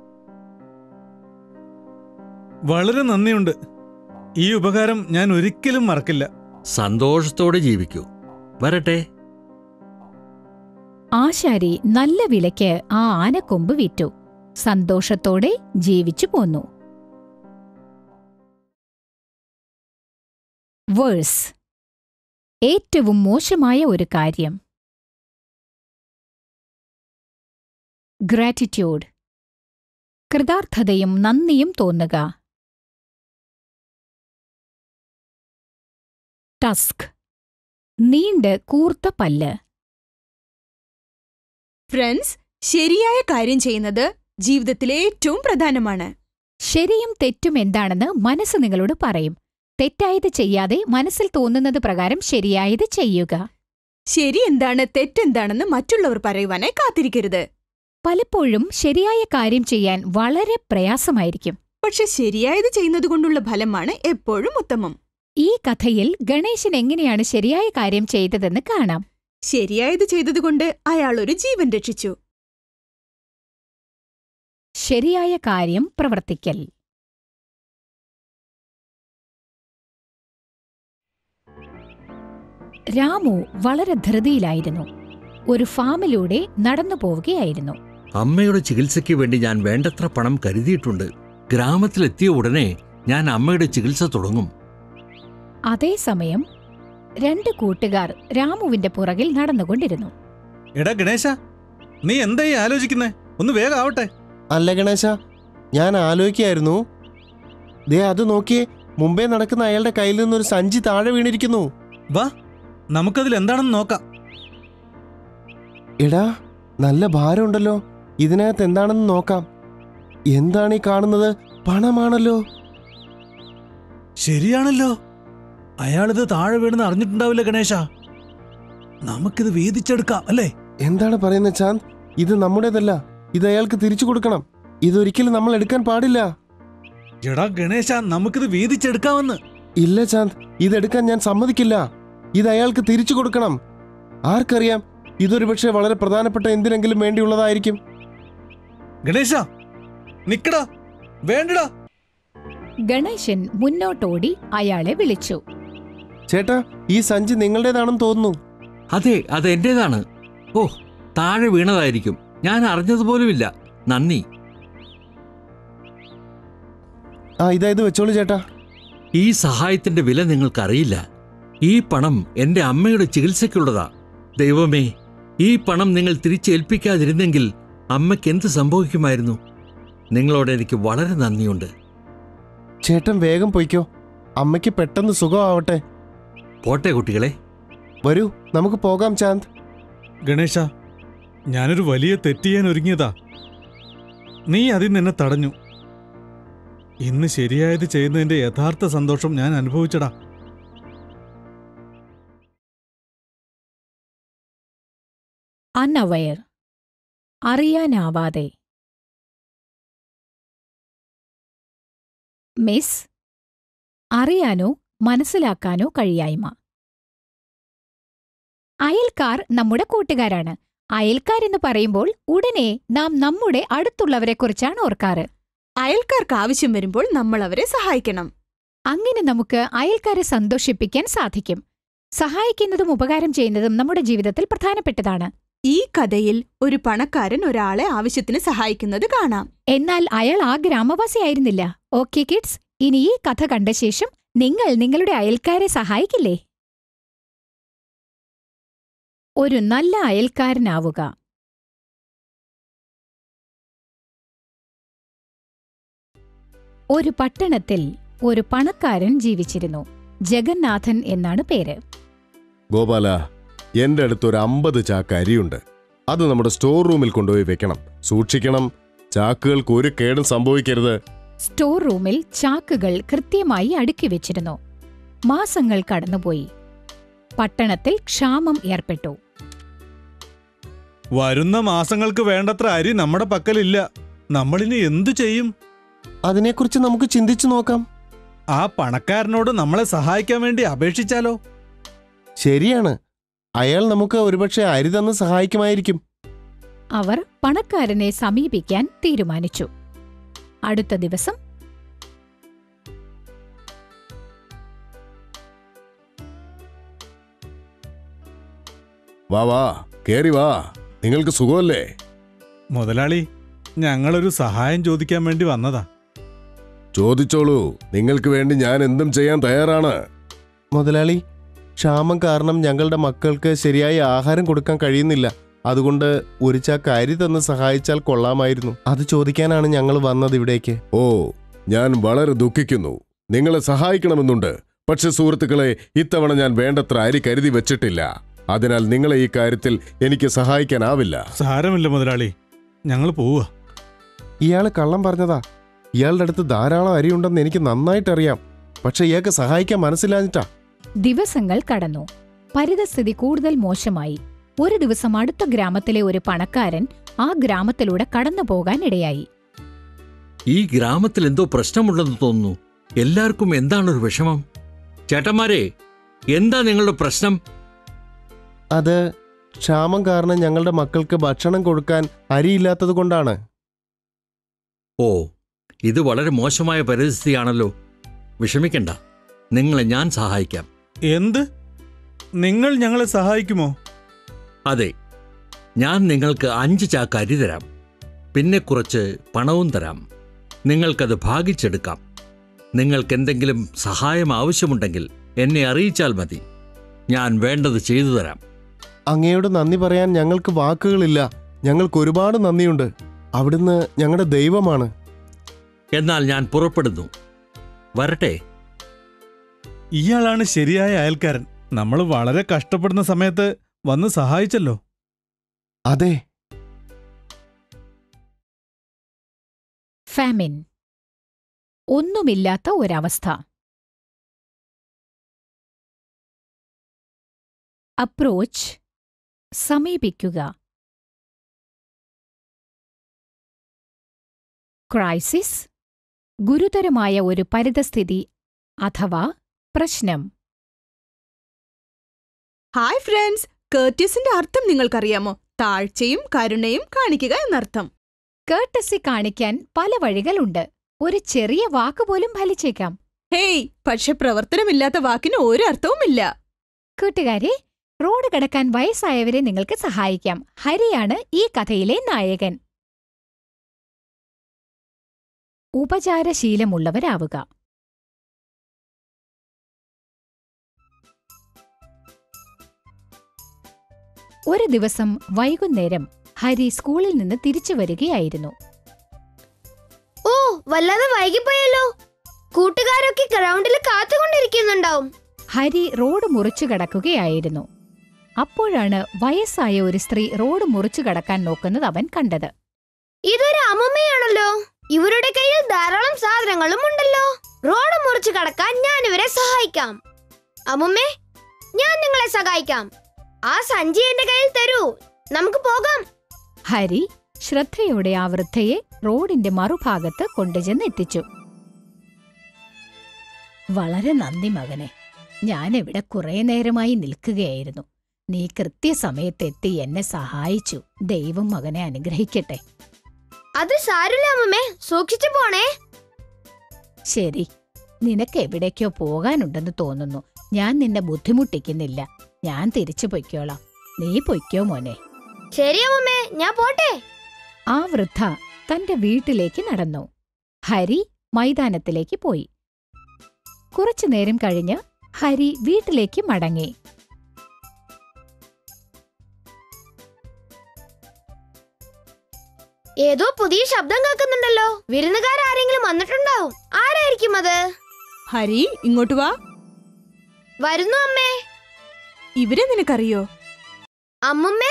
വളരെ നന്ദിയുണ്ട് ഈ ഉപകാരം ഞാൻ ഒരിക്കലും മറക്കില്ല സന്തോഷത്തോടെ ജീവിക്കൂ വരട്ടെ ആശാരി നല്ല വിലയ്ക്ക് ആ ആനക്കൊമ്പ് വിറ്റു സന്തോഷത്തോടെ ജീവിച്ചു പോന്നു വേഴ്സ് ഏറ്റവും മോശമായ ഒരു കാര്യം ഗ്രാറ്റിറ്റ്യൂഡ് കൃതാർത്ഥതയും നന്ദിയും തോന്നുക ടസ്ക് നീണ്ട് കൂർത്ത പല്ല് ഫ്രണ്ട്സ് ശരിയായ കാര്യം ചെയ്യുന്നത് ജീവിതത്തിലെ ഏറ്റവും പ്രധാനമാണ് ശരിയും തെറ്റും എന്താണെന്ന് മനസ്സ് നിങ്ങളോട് പറയും തെറ്റായത് ചെയ്യാതെ മനസ്സിൽ തോന്നുന്നത് പ്രകാരം ശരിയായത് ചെയ്യുക ശരി എന്താണ് തെറ്റെന്താണെന്ന് മറ്റുള്ളവർ പറയുവാനായി കാത്തിരിക്കരുത് പലപ്പോഴും ശരിയായ കാര്യം ചെയ്യാൻ വളരെ പ്രയാസമായിരിക്കും പക്ഷെ ശരിയായത് ചെയ്യുന്നതുകൊണ്ടുള്ള ഫലമാണ് എപ്പോഴും ഉത്തമം ഈ കഥയിൽ ഗണേശൻ എങ്ങനെയാണ് ശരിയായ കാര്യം ചെയ്തതെന്ന് കാണാം ശരിയായത് ചെയ്തതുകൊണ്ട് അയാൾ ഒരു ജീവൻ രക്ഷിച്ചു ശരിയായ കാര്യം പ്രവർത്തിക്കൽ രാമു വളരെ ധൃതിയിലായിരുന്നു ഒരു ഫാമിലൂടെ നടന്നു പോവുകയായിരുന്നു അമ്മയുടെ ചികിത്സയ്ക്ക് വേണ്ടി ഞാൻ വേണ്ടത്ര പണം കരുതിയിട്ടുണ്ട് ഗ്രാമത്തിലെത്തിയ ഉടനെ ഞാൻ അമ്മയുടെ ചികിത്സ തുടങ്ങും അതേസമയം രണ്ട് കൂട്ടുകാർ രാമുവിന്റെ പുറകിൽ നടന്നുകൊണ്ടിരുന്നു എടാ ഗണേശ നീ എന്തായി ആലോചിക്കുന്നേ ഒന്ന് വേഗം ആവട്ടെ അല്ല ഗണേശ ഞാൻ ആലോചിക്കായിരുന്നു ദേ അത് നോക്കിയേ മുമ്പേ നടക്കുന്ന അയാളുടെ കയ്യിൽ നിന്നൊരു സഞ്ചി താഴെ വീണിരിക്കുന്നു വാ നമുക്കതിൽ എന്താണെന്ന് നോക്കാം എടാ നല്ല ഭാരമുണ്ടല്ലോ ഇതിനകത്ത് എന്താണെന്ന് നോക്കാം എന്താണ് ഈ കാണുന്നത് പണമാണല്ലോ ശരിയാണല്ലോ അയാളിത് താഴെ വീണെന്ന് അറിഞ്ഞിട്ടുണ്ടാവില്ല ഗണേശ നമുക്കിത് വീതിച്ചെടുക്കാം അല്ലേ എന്താണ് പറയുന്നത് ചാന്ദ് ഇത് നമ്മുടേതല്ല ഇത് അയാൾക്ക് തിരിച്ചു കൊടുക്കണം ഇതൊരിക്കലും നമ്മൾ എടുക്കാൻ പാടില്ല എടാ ഗണേശ നമുക്കിത് വീതിച്ചെടുക്കാമെന്ന് ഇല്ല ചാന്ദ് ഇതെടുക്കാൻ ഞാൻ സമ്മതിക്കില്ല ഇത് അയാൾക്ക് തിരിച്ചു കൊടുക്കണം ആർക്കറിയാം ഇതൊരു പക്ഷേ വളരെ പ്രധാനപ്പെട്ട എന്തിനെങ്കിലും വേണ്ടിയുള്ളതായിരിക്കും ഗണേശ നിക്കടാ വേണ്ടടാ ഗണേശൻ മുന്നോട്ടോടി അയാളെ വിളിച്ചു ചേട്ടാ ഈ സഞ്ചി നിങ്ങളുടേതാണെന്ന് തോന്നുന്നു അതെ അത് എന്റേതാണ് ഓ താഴെ വീണതായിരിക്കും ഞാൻ അറിഞ്ഞതുപോലുമില്ല നന്ദി ആ ഇതാ ഇത് വെച്ചോളൂ ചേട്ടാ ഈ സഹായത്തിന്റെ വില നിങ്ങൾക്കറിയില്ല ഈ പണം എന്റെ അമ്മയുടെ ചികിത്സയ്ക്കുള്ളതാ ദൈവമേ ഈ പണം നിങ്ങൾ തിരിച്ചേൽപ്പിക്കാതിരുന്നെങ്കിൽ അമ്മയ്ക്ക് എന്ത് സംഭവിക്കുമായിരുന്നു നിങ്ങളോട് എനിക്ക് വളരെ നന്ദിയുണ്ട് ചേട്ടൻ വേഗം പൊയ്ക്കോ അമ്മയ്ക്ക് പെട്ടെന്ന് സുഖമാവട്ടെ പോട്ടെ കുട്ടികളെ വരൂ നമുക്ക് പോകാം ചാന്ദ് ഗണേശ ഞാനൊരു വലിയ തെറ്റ് ചെയ്യാൻ ഒരുങ്ങിയതാ നീ അതിൽ നിന്നെ തടഞ്ഞു ഇന്ന് ശരിയായത് ചെയ്യുന്നതിന്റെ യഥാർത്ഥ സന്തോഷം ഞാൻ അനുഭവിച്ചടാ അൺഅവയർ അറിയാനാവാതെ മിസ് അറിയാനോ മനസ്സിലാക്കാനോ കഴിയായ്മ അയൽക്കാർ നമ്മുടെ കൂട്ടുകാരാണ് അയൽക്കാരെന്ന് പറയുമ്പോൾ ഉടനെ നാം നമ്മുടെ അടുത്തുള്ളവരെക്കുറിച്ചാണ് ഓർക്കാറ് അയൽക്കാർക്ക് ആവശ്യം വരുമ്പോൾ നമ്മൾ അവരെ സഹായിക്കണം അങ്ങനെ നമുക്ക് അയൽക്കാരെ സന്തോഷിപ്പിക്കാൻ സാധിക്കും സഹായിക്കുന്നതും ഉപകാരം ചെയ്യുന്നതും നമ്മുടെ ജീവിതത്തിൽ പ്രധാനപ്പെട്ടതാണ് ഈ കഥയിൽ ഒരു പണക്കാരൻ ഒരാളെ ആവശ്യത്തിന് സഹായിക്കുന്നത് കാണാം എന്നാൽ അയാൾ ആ ഗ്രാമവാസിയായിരുന്നില്ല ഓക്കെ കിഡ്സ് ഇനി ഈ കഥ കണ്ട ശേഷം നിങ്ങൾ നിങ്ങളുടെ അയൽക്കാരെ സഹായിക്കില്ലേ ഒരു നല്ല അയൽക്കാരനാവുക ഒരു പട്ടണത്തിൽ ഒരു പണക്കാരൻ ജീവിച്ചിരുന്നു ജഗന്നാഥൻ എന്നാണ് പേര് ഗോപാല എന്റെ അടുത്ത് ഒരു അമ്പത് ചാക്ക് അരിയുണ്ട് അത് നമ്മുടെ സ്റ്റോർ റൂമിൽ കൊണ്ടുപോയി വെക്കണം സൂക്ഷിക്കണം ചാക്കുകൾക്ക് ഒരു കേടും സംഭവിക്കരുത് സ്റ്റോർ റൂമിൽ ചാക്കുകൾ കൃത്യമായി അടുക്കി വെച്ചിരുന്നു മാസങ്ങൾ കടന്നുപോയി പട്ടണത്തിൽ ക്ഷാമം ഏർപ്പെട്ടു വരുന്ന മാസങ്ങൾക്ക് വേണ്ടത്ര അരി നമ്മുടെ പക്കലില്ല നമ്മളിനി എന്തു ചെയ്യും അതിനെക്കുറിച്ച് നമുക്ക് ചിന്തിച്ചു നോക്കാം ആ പണക്കാരനോട് നമ്മളെ സഹായിക്കാൻ വേണ്ടി അപേക്ഷിച്ചാലോ ശരിയാണ് അയാൾ നമുക്ക് ഒരുപക്ഷെ അരി തന്ന് സഹായിക്കുമായിരിക്കും അവർ പണക്കാരനെ സമീപിക്കാൻ തീരുമാനിച്ചു അടുത്ത ദിവസം വാ വാ കേറി വാ നിങ്ങൾക്ക് സുഖമല്ലേ മുതലാളി ഞങ്ങളൊരു സഹായം ചോദിക്കാൻ വേണ്ടി വന്നതാ ചോദിച്ചോളൂ നിങ്ങൾക്ക് വേണ്ടി ഞാൻ എന്തും ചെയ്യാൻ തയ്യാറാണ് മുതലാളി ക്ഷാമം കാരണം ഞങ്ങളുടെ മക്കൾക്ക് ശരിയായ ആഹാരം കൊടുക്കാൻ കഴിയുന്നില്ല അതുകൊണ്ട് ഒരു ചാക്ക് അരി തന്ന് സഹായിച്ചാൽ കൊള്ളാമായിരുന്നു അത് ചോദിക്കാനാണ് ഞങ്ങൾ വന്നത് ഇവിടേക്ക് ഓ ഞാൻ വളരെ ദുഃഖിക്കുന്നു നിങ്ങളെ സഹായിക്കണമെന്നുണ്ട് പക്ഷെ സുഹൃത്തുക്കളെ ഇത്തവണ ഞാൻ വേണ്ടത്ര അരി കരുതി വെച്ചിട്ടില്ല അതിനാൽ നിങ്ങളെ ഈ കാര്യത്തിൽ എനിക്ക് സഹായിക്കാനാവില്ല സാരമില്ല മുതലാളി ഞങ്ങൾ പോവുക ഇയാള് കള്ളം പറഞ്ഞതാ ഇയാളുടെ അടുത്ത് ധാരാളം അരിയുണ്ടെന്ന് എനിക്ക് നന്നായിട്ടറിയാം പക്ഷെ ഇയാൾക്ക് സഹായിക്കാൻ മനസ്സിലാഞ്ഞിട്ടാ ദിവസങ്ങൾ കടന്നു പരിതസ്ഥിതി കൂടുതൽ മോശമായി ഒരു ദിവസം അടുത്ത ഗ്രാമത്തിലെ ഒരു പണക്കാരൻ ആ ഗ്രാമത്തിലൂടെ കടന്നു പോകാൻ ഇടയായി ഈ ഗ്രാമത്തിൽ എന്തോ പ്രശ്നമുണ്ടെന്ന് തോന്നുന്നു എല്ലാവർക്കും എന്താണൊരു വിഷമം ചേട്ടന്മാരെ എന്താ നിങ്ങളുടെ പ്രശ്നം അത് ക്ഷാമം കാരണം ഞങ്ങളുടെ മക്കൾക്ക് ഭക്ഷണം കൊടുക്കാൻ അരിയില്ലാത്തത് കൊണ്ടാണ് ഓ ഇത് വളരെ മോശമായ പരിസ്ഥിതിയാണല്ലോ വിഷമിക്കണ്ട നിങ്ങളെ ഞാൻ സഹായിക്കാം എന്ത് നിങ്ങൾ ഞങ്ങളെ സഹായിക്കുമോ അതെ ഞാൻ നിങ്ങൾക്ക് അഞ്ച് ചാക്ക് അരി തരാം പിന്നെ കുറച്ച് പണവും തരാം നിങ്ങൾക്കത് ഭാഗിച്ചെടുക്കാം നിങ്ങൾക്ക് എന്തെങ്കിലും സഹായം ആവശ്യമുണ്ടെങ്കിൽ എന്നെ അറിയിച്ചാൽ മതി ഞാൻ വേണ്ടത് ചെയ്തു തരാം അങ്ങയോട് നന്ദി പറയാൻ ഞങ്ങൾക്ക് വാക്കുകളില്ല ഞങ്ങൾക്ക് ഒരുപാട് നന്ദിയുണ്ട് അവിടുന്ന് ഞങ്ങളുടെ ദൈവമാണ് എന്നാൽ ഞാൻ പുറപ്പെടുന്നു വരട്ടെ ഇയാളാണ് ശരിയായ അയൽക്കാരൻ നമ്മൾ വളരെ കഷ്ടപ്പെടുന്ന സമയത്ത് വന്ന് സഹായിച്ചല്ലോ അതെ ഫാമിൻ ഒന്നുമില്ലാത്ത ഒരവസ്ഥ അപ്രോച്ച് സമീപിക്കുക ക്രൈസിസ് ഗുരുതരമായ ഒരു പരിതസ്ഥിതി അഥവാ പ്രശ്നം ഹായ് ഫ്രണ്ട്സ് കേർട്ടിയസിന്റെ അർത്ഥം നിങ്ങൾക്കറിയാമോ താഴ്ചയും കരുണയും കാണിക്കുക എന്നർത്ഥം കേട്ടസി കാണിക്കാൻ പല വഴികളുണ്ട് ഒരു ചെറിയ വാക്കുപോലും ഫലിച്ചേക്കാം ഹേയ് പക്ഷെ പ്രവർത്തനമില്ലാത്ത വാക്കിന് ഒരു അർത്ഥവുമില്ല കൂട്ടുകാരെ റോഡ് കടക്കാൻ വയസ്സായവരെ നിങ്ങൾക്ക് സഹായിക്കാം ഹരിയാണ് ഈ കഥയിലെ നായകൻ ഉപചാരശീലമുള്ളവരാവുക ഒരു ദിവസം വൈകുന്നേരം ഹരി സ്കൂളിൽ നിന്ന് തിരിച്ചു വരികയായിരുന്നു ഓ വല്ലാതെ വൈകിപ്പോയല്ലോ കൂട്ടുകാരൊക്കെ ഗ്രൗണ്ടിൽ കാത്തുകൊണ്ടിരിക്കുന്നുണ്ടാവും ഹരി റോഡ് മുറിച്ചു കടക്കുകയായിരുന്നു അപ്പോഴാണ് വയസ്സായ ഒരു സ്ത്രീ റോഡ് മുറിച്ചു കടക്കാൻ നോക്കുന്നത് അവൻ കണ്ടത് ഇതൊരു അമ്മമ്മയാണല്ലോ ഇവരുടെ കയ്യിൽ ധാരാളം സാധനങ്ങളും ഉണ്ടല്ലോ റോഡ് മുറിച്ച് കടക്കാൻ ഞാൻ ഇവരെ സഹായിക്കാം അമ്മുമ്മേ ഞാൻ നിങ്ങളെ സഹായിക്കാം ആ സഞ്ചി എന്റെ കയ്യിൽ തരൂ നമുക്ക് പോകാം ഹരി ശ്രദ്ധയോടെ ആ വൃദ്ധയെ റോഡിന്റെ മറുഭാഗത്ത് കൊണ്ടുചെന്ന് എത്തിച്ചു വളരെ നന്ദി മകനെ ഞാൻ ഇവിടെ കുറെ നേരമായി നിൽക്കുകയായിരുന്നു നീ കൃത്യസമയത്തെത്തി എന്നെ സഹായിച്ചു ദൈവം മകനെ അനുഗ്രഹിക്കട്ടെ അത് സാരില്ല അമ്മുമ്മേ സൂക്ഷിച്ചു പോണേ ശരി നിനക്ക് എവിടേക്കോ പോകാനുണ്ടെന്ന് തോന്നുന്നു ഞാൻ നിന്നെ ബുദ്ധിമുട്ടിക്കുന്നില്ല ഞാൻ തിരിച്ചു പൊയ്ക്കോളാം നീ പൊയ്ക്കോ മോനെ ശരി അമ്മുമ്മേ ഞാൻ പോട്ടെ ആ വൃദ്ധ തന്റെ വീട്ടിലേക്ക് നടന്നു ഹരി മൈതാനത്തിലേക്ക് പോയി കുറച്ചുനേരം കഴിഞ്ഞ് ഹരി വീട്ടിലേക്ക് മടങ്ങി ഏതോ പുതിയ ശബ്ദം കേൾക്കുന്നുണ്ടല്ലോ വിരുന്നുകാരെങ്കിലും വന്നിട്ടുണ്ടാവും ആരായിരിക്കും അത് ഹരി ഇങ്ങോട്ട് വാ വരുന്നു അമ്മേ ഇവരെ നിനക്കറിയോ അമ്മുമ്മേ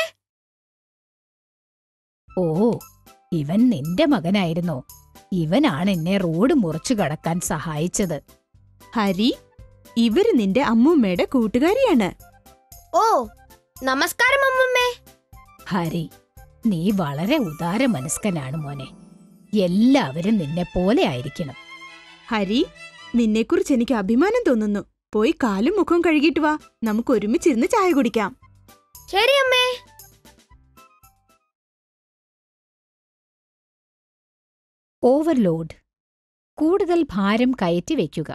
ഓ ഇവൻ നിന്റെ മകനായിരുന്നോ ഇവനാണ് എന്നെ റോഡ് മുറിച്ചു കടക്കാൻ സഹായിച്ചത് ഹരി ഇവര് നിന്റെ അമ്മൂമ്മയുടെ കൂട്ടുകാരിയാണ് ഓ നമസ്കാരം അമ്മുമ്മേ ഹരി നീ വളരെ ഉദാര മനസ്കനാണ് മോനെ എല്ലാവരും നിന്നെ പോലെ ആയിരിക്കണം ഹരി നിന്നെക്കുറിച്ച് എനിക്ക് അഭിമാനം തോന്നുന്നു പോയി കാലും മുഖവും കഴുകിയിട്ട് വാ നമുക്ക് ഒരുമിച്ചിരുന്ന് ചായ കുടിക്കാം ശരി അമ്മേ ഓവർലോഡ് കൂടുതൽ ഭാരം കയറ്റി വയ്ക്കുക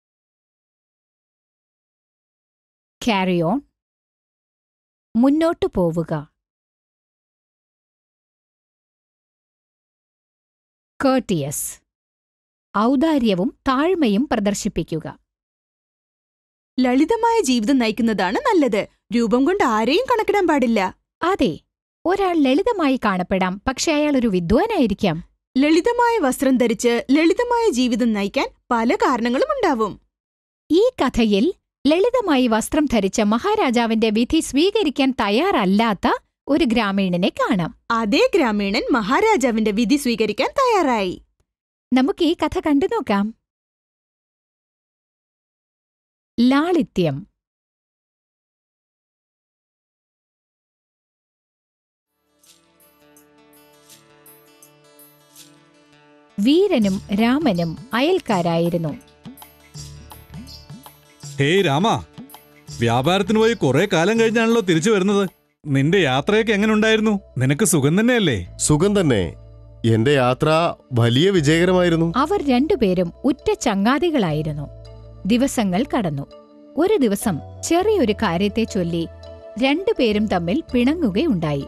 ക്യാരി ഓൺ മുന്നോട്ടു പോവുക കേർട്ടിയസ് ഔദാര്യവും താഴ്മയും പ്രദർശിപ്പിക്കുക ലളിതമായ ജീവിതം നയിക്കുന്നതാണ് നല്ലത് രൂപം കൊണ്ട് ആരെയും കണക്കിടാൻ പാടില്ല അതെ ഒരാൾ ലളിതമായി കാണപ്പെടാം പക്ഷെ അയാൾ ഒരു വിദ്വാനായിരിക്കാം ലളിതമായ വസ്ത്രം ധരിച്ച് ലളിതമായ ജീവിതം നയിക്കാൻ പല കാരണങ്ങളും ഉണ്ടാവും ഈ കഥയിൽ ലളിതമായി വസ്ത്രം ധരിച്ച മഹാരാജാവിന്റെ വിധി സ്വീകരിക്കാൻ തയ്യാറല്ലാത്ത ഒരു ഗ്രാമീണനെ കാണാം അതേ ഗ്രാമീണൻ മഹാരാജാവിന്റെ വിധി സ്വീകരിക്കാൻ തയ്യാറായി നമുക്ക് ഈ കഥ കണ്ടു നോക്കാം ലാളിത്യം വീരനും രാമനും അയൽക്കാരായിരുന്നു ഹേയ് രാമ വ്യാപാരത്തിന് പോയി കുറെ കാലം കഴിഞ്ഞാണല്ലോ തിരിച്ചു വരുന്നത് നിന്റെ യാത്രയൊക്കെ എങ്ങനെ ഉണ്ടായിരുന്നു നിനക്ക് സുഖം തന്നെയല്ലേ സുഖം തന്നെ എന്റെ യാത്ര വലിയ വിജയകരമായിരുന്നു അവർ രണ്ടുപേരും ഉറ്റ ചങ്ങാതികളായിരുന്നു ദിവസങ്ങൾ കടന്നു ഒരു ദിവസം ചെറിയൊരു കാര്യത്തെ ചൊല്ലി രണ്ടുപേരും തമ്മിൽ പിണങ്ങുകയുണ്ടായി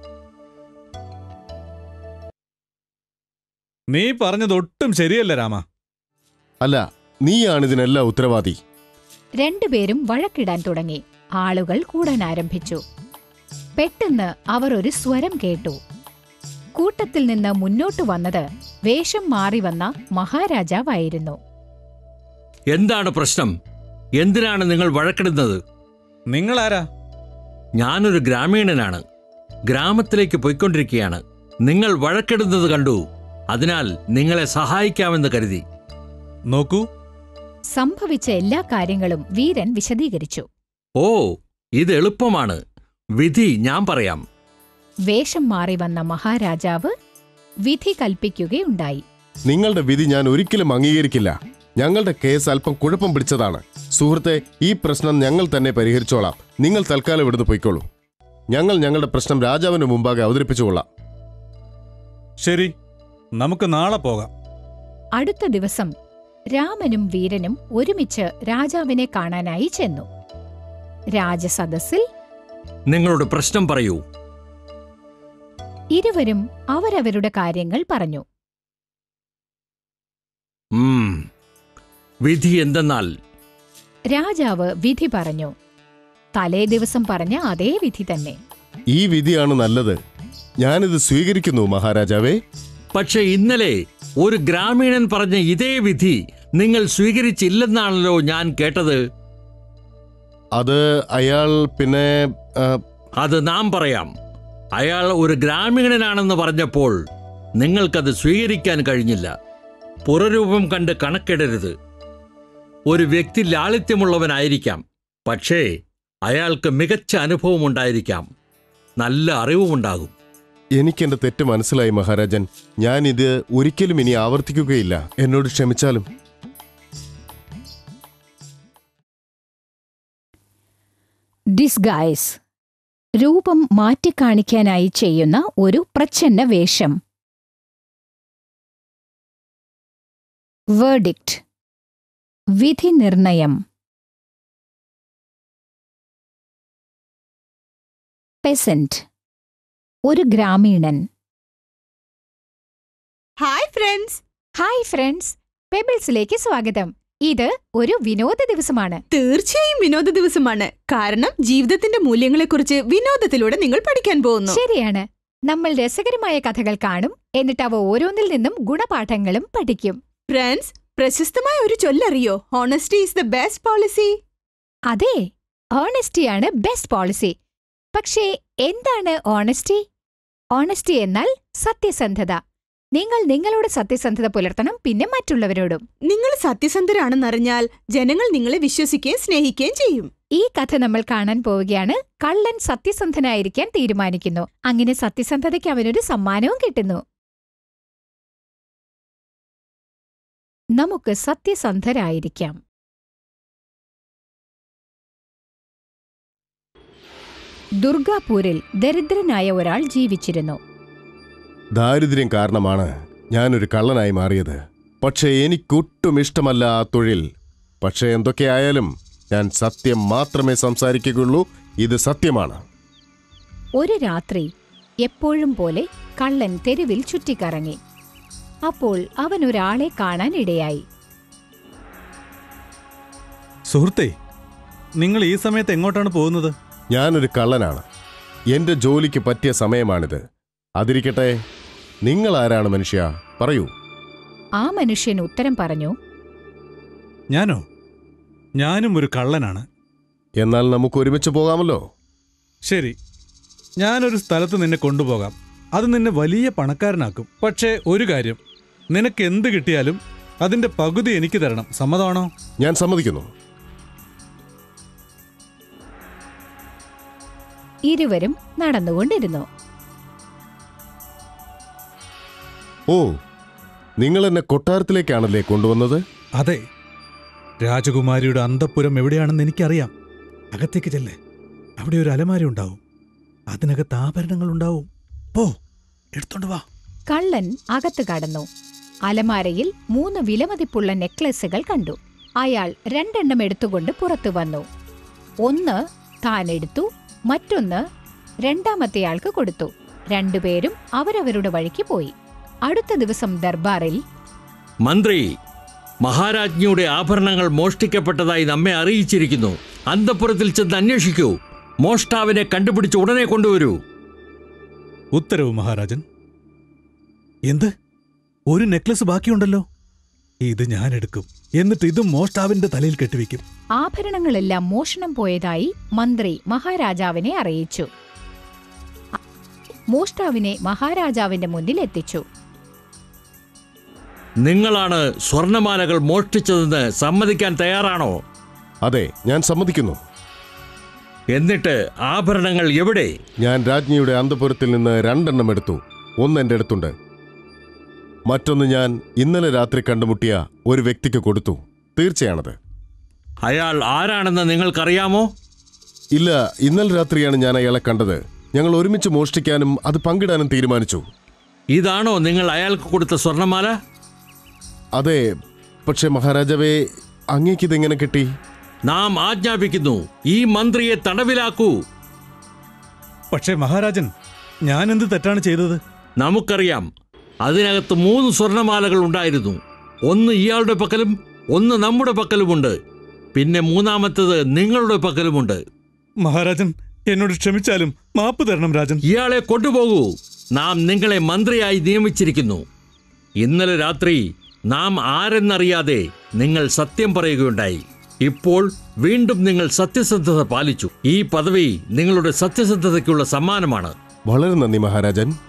നീ പറഞ്ഞതൊട്ടും ശരിയല്ല രാമ അല്ല നീയാണിതിനെല്ലാം ഉത്തരവാദി രണ്ടുപേരും വഴക്കിടാൻ തുടങ്ങി ആളുകൾ കൂടാൻ ആരംഭിച്ചു പെട്ടെന്ന് അവർ ഒരു സ്വരം കേട്ടു കൂട്ടത്തിൽ നിന്ന് മുന്നോട്ടു വന്നത് വേഷം മാറി വന്ന മഹാരാജാവായിരുന്നു എന്താണ് പ്രശ്നം എന്തിനാണ് നിങ്ങൾ വഴക്കിടുന്നത് നിങ്ങളാരാ ഞാനൊരു ഗ്രാമീണനാണ് ഗ്രാമത്തിലേക്ക് പോയിക്കൊണ്ടിരിക്കുകയാണ് നിങ്ങൾ വഴക്കിടുന്നത് കണ്ടു അതിനാൽ നിങ്ങളെ സഹായിക്കാമെന്ന് കരുതി നോക്കൂ സംഭവിച്ച എല്ലാ കാര്യങ്ങളും വീരൻ വിശദീകരിച്ചു ഓ ഇത് എളുപ്പമാണ് വിധി ഞാൻ പറയാം വേഷം മാറി വന്ന മഹാരാജാവ് വിധി കൽപ്പിക്കുകയുണ്ടായി നിങ്ങളുടെ വിധി ഞാൻ ഒരിക്കലും അംഗീകരിക്കില്ല ഞങ്ങളുടെ കേസ് അല്പം കുഴപ്പം പിടിച്ചതാണ് സുഹൃത്തെ ഈ പ്രശ്നം ഞങ്ങൾ തന്നെ പരിഹരിച്ചോളാം നിങ്ങൾ തൽക്കാലം ഇവിടുന്ന് പൊയ്ക്കോളൂ ഞങ്ങൾ ഞങ്ങളുടെ പ്രശ്നം രാജാവിന് മുമ്പാകെ അവതരിപ്പിച്ചുകൊള്ളാം ശരി നമുക്ക് നാളെ പോകാം അടുത്ത ദിവസം രാമനും വീരനും ഒരുമിച്ച് രാജാവിനെ കാണാനായി ചെന്നു രാജസദസ്സിൽ നിങ്ങളുടെ പ്രശ്നം പറയൂ ഇരുവരും അവരവരുടെ കാര്യങ്ങൾ പറഞ്ഞു ഉം. വിധി എന്തെന്നാൽ രാജാവ് വിധി പറഞ്ഞു തലേ ദിവസം പറഞ്ഞ അതേ വിധി തന്നെ ഈ വിധിയാണ് നല്ലത് ഞാനിത് സ്വീകരിക്കുന്നു മഹാരാജാവേ പക്ഷെ ഇന്നലെ ഒരു ഗ്രാമീണൻ പറഞ്ഞ ഇതേ വിധി നിങ്ങൾ സ്വീകരിച്ചില്ലെന്നാണല്ലോ ഞാൻ കേട്ടത് അത് അയാൾ പിന്നെ ആ, അത് നാം പറയാം അയാൾ ഒരു ഗ്രാമീണനാണെന്ന് പറഞ്ഞപ്പോൾ നിങ്ങൾക്കത് സ്വീകരിക്കാൻ കഴിഞ്ഞില്ല പുറരൂപം കണ്ട് കണക്കിടരുത് ഒരു വ്യക്തി ലാളിത്യമുള്ളവനായിരിക്കാം പക്ഷേ അയാൾക്ക് മികച്ച അനുഭവമുണ്ടായിരിക്കാം നല്ല അറിവുമുണ്ടാകും എനിക്കെന്റെ തെറ്റ് മനസ്സിലായി മഹാരാജൻ ഞാൻ ഇത് ഒരിക്കലും ഇനി ആവർത്തിക്കുകയില്ല എന്നോട് ക്ഷമിച്ചാലും ഡിസ്ഗൈസ് രൂപം മാറ്റിക്കാണിക്കാനായി ചെയ്യുന്ന ഒരു പ്രച്ഛന്ന വേഷം വേർഡിക്റ്റ് വിധി നിർണയം പെസന്റ് ഒരു ഗ്രാമീണൻ ഹായ് ഫ്രണ്ട്സ് ഹായ് ഫ്രണ്ട്സ് പെബിൾസിലേക്ക് സ്വാഗതം ഇത് ഒരു വിനോദ ദിവസമാണ് തീർച്ചയായും വിനോദ ദിവസമാണ് കാരണം ജീവിതത്തിന്റെ മൂല്യങ്ങളെക്കുറിച്ച് വിനോദത്തിലൂടെ നിങ്ങൾ പഠിക്കാൻ പോകുന്നു ശരിയാണ് നമ്മൾ രസകരമായ കഥകൾ കാണും എന്നിട്ട് അവ ഓരോന്നിൽ നിന്നും ഗുണപാഠങ്ങളും പഠിക്കും ഫ്രണ്ട്സ് പ്രശസ്തമായ ഒരു ചൊല്ലറിയോ honesty is the best policy അതെ ഓണസ്റ്റിയാണ് ബെസ്റ്റ് പോളിസി പക്ഷേ എന്താണ് ഓണസ്റ്റി ഓണസ്റ്റി എന്നാൽ സത്യസന്ധത നിങ്ങൾ നിങ്ങളോട് സത്യസന്ധത പുലർത്തണം പിന്നെ മറ്റുള്ളവരോടും നിങ്ങൾ സത്യസന്ധരാണെന്നറിഞ്ഞാൽ ജനങ്ങൾ നിങ്ങളെ വിശ്വസിക്കുകയും സ്നേഹിക്കുകയും ചെയ്യും ഈ കഥ നമ്മൾ കാണാൻ പോവുകയാണ് കള്ളൻ സത്യസന്ധനായിരിക്കാൻ തീരുമാനിക്കുന്നു അങ്ങനെ സത്യസന്ധതയ്ക്ക് അവനൊരു സമ്മാനവും കിട്ടുന്നു നമുക്ക് സത്യസന്ധരായിരിക്കാം ദുർഗാപൂരിൽ ദരിദ്രനായ ഒരാൾ ജീവിച്ചിരുന്നു ദാരിദ്ര്യം കാരണമാണ് ഞാനൊരു കള്ളനായി മാറിയത് പക്ഷേ എനിക്കൊട്ടും ഇഷ്ടമല്ല ആ തൊഴിൽ പക്ഷേ എന്തൊക്കെയായാലും ഞാൻ സത്യം മാത്രമേ സംസാരിക്കുകയുള്ളൂ ഇത് സത്യമാണ് ഒരു രാത്രി എപ്പോഴും പോലെ കള്ളൻ തെരുവിൽ ചുറ്റിക്കറങ്ങി അപ്പോൾ അവൻ ഒരാളെ കാണാൻ ഇടയായി സുഹൃത്തേ നിങ്ങൾ ഈ സമയത്ത് എങ്ങോട്ടാണ് പോകുന്നത് ഞാനൊരു കള്ളനാണ് എന്റെ ജോലിക്ക് പറ്റിയ സമയമാണിത് അതിരിക്കട്ടെ നിങ്ങൾ ആരാണ് മനുഷ്യ പറയൂ ആ മനുഷ്യൻ ഉത്തരം പറഞ്ഞു ഞാനോ ഞാനും ഒരു കള്ളനാണ് എന്നാൽ നമുക്ക് ഒരുമിച്ച് പോകാമല്ലോ ശരി ഞാനൊരു സ്ഥലത്ത് നിന്നെ കൊണ്ടുപോകാം അത് നിന്നെ വലിയ പണക്കാരനാക്കും പക്ഷേ ഒരു കാര്യം നിനക്ക് എന്ത് കിട്ടിയാലും അതിന്റെ പകുതി എനിക്ക് തരണം സമ്മതമാണോ ഞാൻ സമ്മതിക്കുന്നു ഇരുവരും നടന്നുകൊണ്ടിരുന്നു ഓ നിങ്ങൾ എന്നെ കൊട്ടാരത്തിലേക്കാണല്ലേ കൊണ്ടുവന്നത് അതെ രാജകുമാരിയുടെ അന്തപ്പുരം എവിടെയാണെന്ന് എനിക്കറിയാം അകത്തേക്ക് ചെല്ലേ അവിടെ ഒരു അലമാര ഉണ്ടാവും അതിനകത്ത് ആഭരണങ്ങൾ ഉണ്ടാവും പോ എടുത്തോണ്ട് വാ കള്ളൻ അകത്ത് കടന്നു അലമാരയിൽ മൂന്ന് വിലമതിപ്പുള്ള നെക്ലസുകൾ കണ്ടു അയാൾ രണ്ടെണ്ണം എടുത്തുകൊണ്ട് പുറത്തു വന്നു ഒന്ന് താൻ എടുത്തു മറ്റൊന്ന് രണ്ടാമത്തെയാൾക്ക് കൊടുത്തു രണ്ടുപേരും അവരവരുടെ വഴിക്ക് പോയി അടുത്ത ദിവസം ദർബാറിൽ മന്ത്രി മഹാരാജ്ഞിയുടെ ആഭരണങ്ങൾ മോഷ്ടിക്കപ്പെട്ടതായി നമ്മെ അറിയിച്ചിരിക്കുന്നു അന്തപ്പുരത്തിൽ ചെന്ന് അന്വേഷിക്കൂ മോഷ്ടാവിനെ കണ്ടുപിടിച്ച് ഉടനെ കൊണ്ടുവരൂ ഉത്തരവ് മഹാരാജൻ എന്ത് ഒരു നെക്ലസ് ബാക്കിയുണ്ടല്ലോ ഇത് ഞാൻ എടുക്കും എന്നിട്ട് ഇത് മോഷ്ടാവിന്റെ തലയിൽ കെട്ടിവെക്കും ആഭരണങ്ങളെല്ലാം മോഷണം പോയതായി മന്ത്രി മഹാരാജാവിനെ അറിയിച്ചു മോഷ്ടാവിനെ മഹാരാജാവിന്റെ മുന്നിൽ എത്തിച്ചു നിങ്ങളാണ് സ്വർണമാലകൾ മോഷ്ടിച്ചതെന്ന് സമ്മതിക്കാൻ തയ്യാറാണോ അതെ ഞാൻ സമ്മതിക്കുന്നു എന്നിട്ട് ആഭരണങ്ങൾ എവിടെ ഞാൻ രാജ്ഞിയുടെ അന്തപുരത്തിൽ നിന്ന് രണ്ടെണ്ണം എടുത്തു ഒന്ന് എൻ്റെ അടുത്തുണ്ട് മറ്റൊന്ന് ഞാൻ ഇന്നലെ രാത്രി കണ്ടുമുട്ടിയ ഒരു വ്യക്തിക്ക് കൊടുത്തു തീർച്ചയാണത് അയാൾ ആരാണെന്ന് നിങ്ങൾക്കറിയാമോ ഇല്ല ഇന്നലെ രാത്രിയാണ് ഞാൻ അയാളെ കണ്ടത് ഞങ്ങൾ ഒരുമിച്ച് മോഷ്ടിക്കാനും അത് പങ്കിടാനും തീരുമാനിച്ചു ഇതാണോ നിങ്ങൾ അയാൾക്ക് കൊടുത്ത സ്വർണമാല അതെ പക്ഷേ മഹാരാജാവേ അങ്ങേക്കിതെങ്ങനെ കിട്ടി നാം ആജ്ഞാപിക്കുന്നു ഈ മന്ത്രിയെ തടവിലാക്കൂ പക്ഷേ മഹാരാജൻ ഞാൻ എന്ത് തെറ്റാണ് ചെയ്തത് നമുക്കറിയാം അതിനകത്ത് മൂന്ന് സ്വർണമാലകൾ ഉണ്ടായിരുന്നു ഒന്ന് ഇയാളുടെ പക്കലും ഒന്ന് നമ്മുടെ പക്കലുമുണ്ട് പിന്നെ മൂന്നാമത്തേത് നിങ്ങളുടെ പക്കലുമുണ്ട് മഹാരാജൻ എന്നോട് ക്ഷമിച്ചാലും മാപ്പ് തരണം രാജൻ ഇയാളെ കൊണ്ടുപോകൂ നാം നിങ്ങളെ മന്ത്രിയായി നിയമിച്ചിരിക്കുന്നു ഇന്നലെ രാത്രി നാം ആരെന്നറിയാതെ നിങ്ങൾ സത്യം പറയുകയുണ്ടായി ഇപ്പോൾ വീണ്ടും നിങ്ങൾ സത്യസന്ധത പാലിച്ചു ഈ പദവി നിങ്ങളുടെ സത്യസന്ധതയ്ക്കുള്ള സമ്മാനമാണ് വളരെ നന്ദി മഹാരാജൻ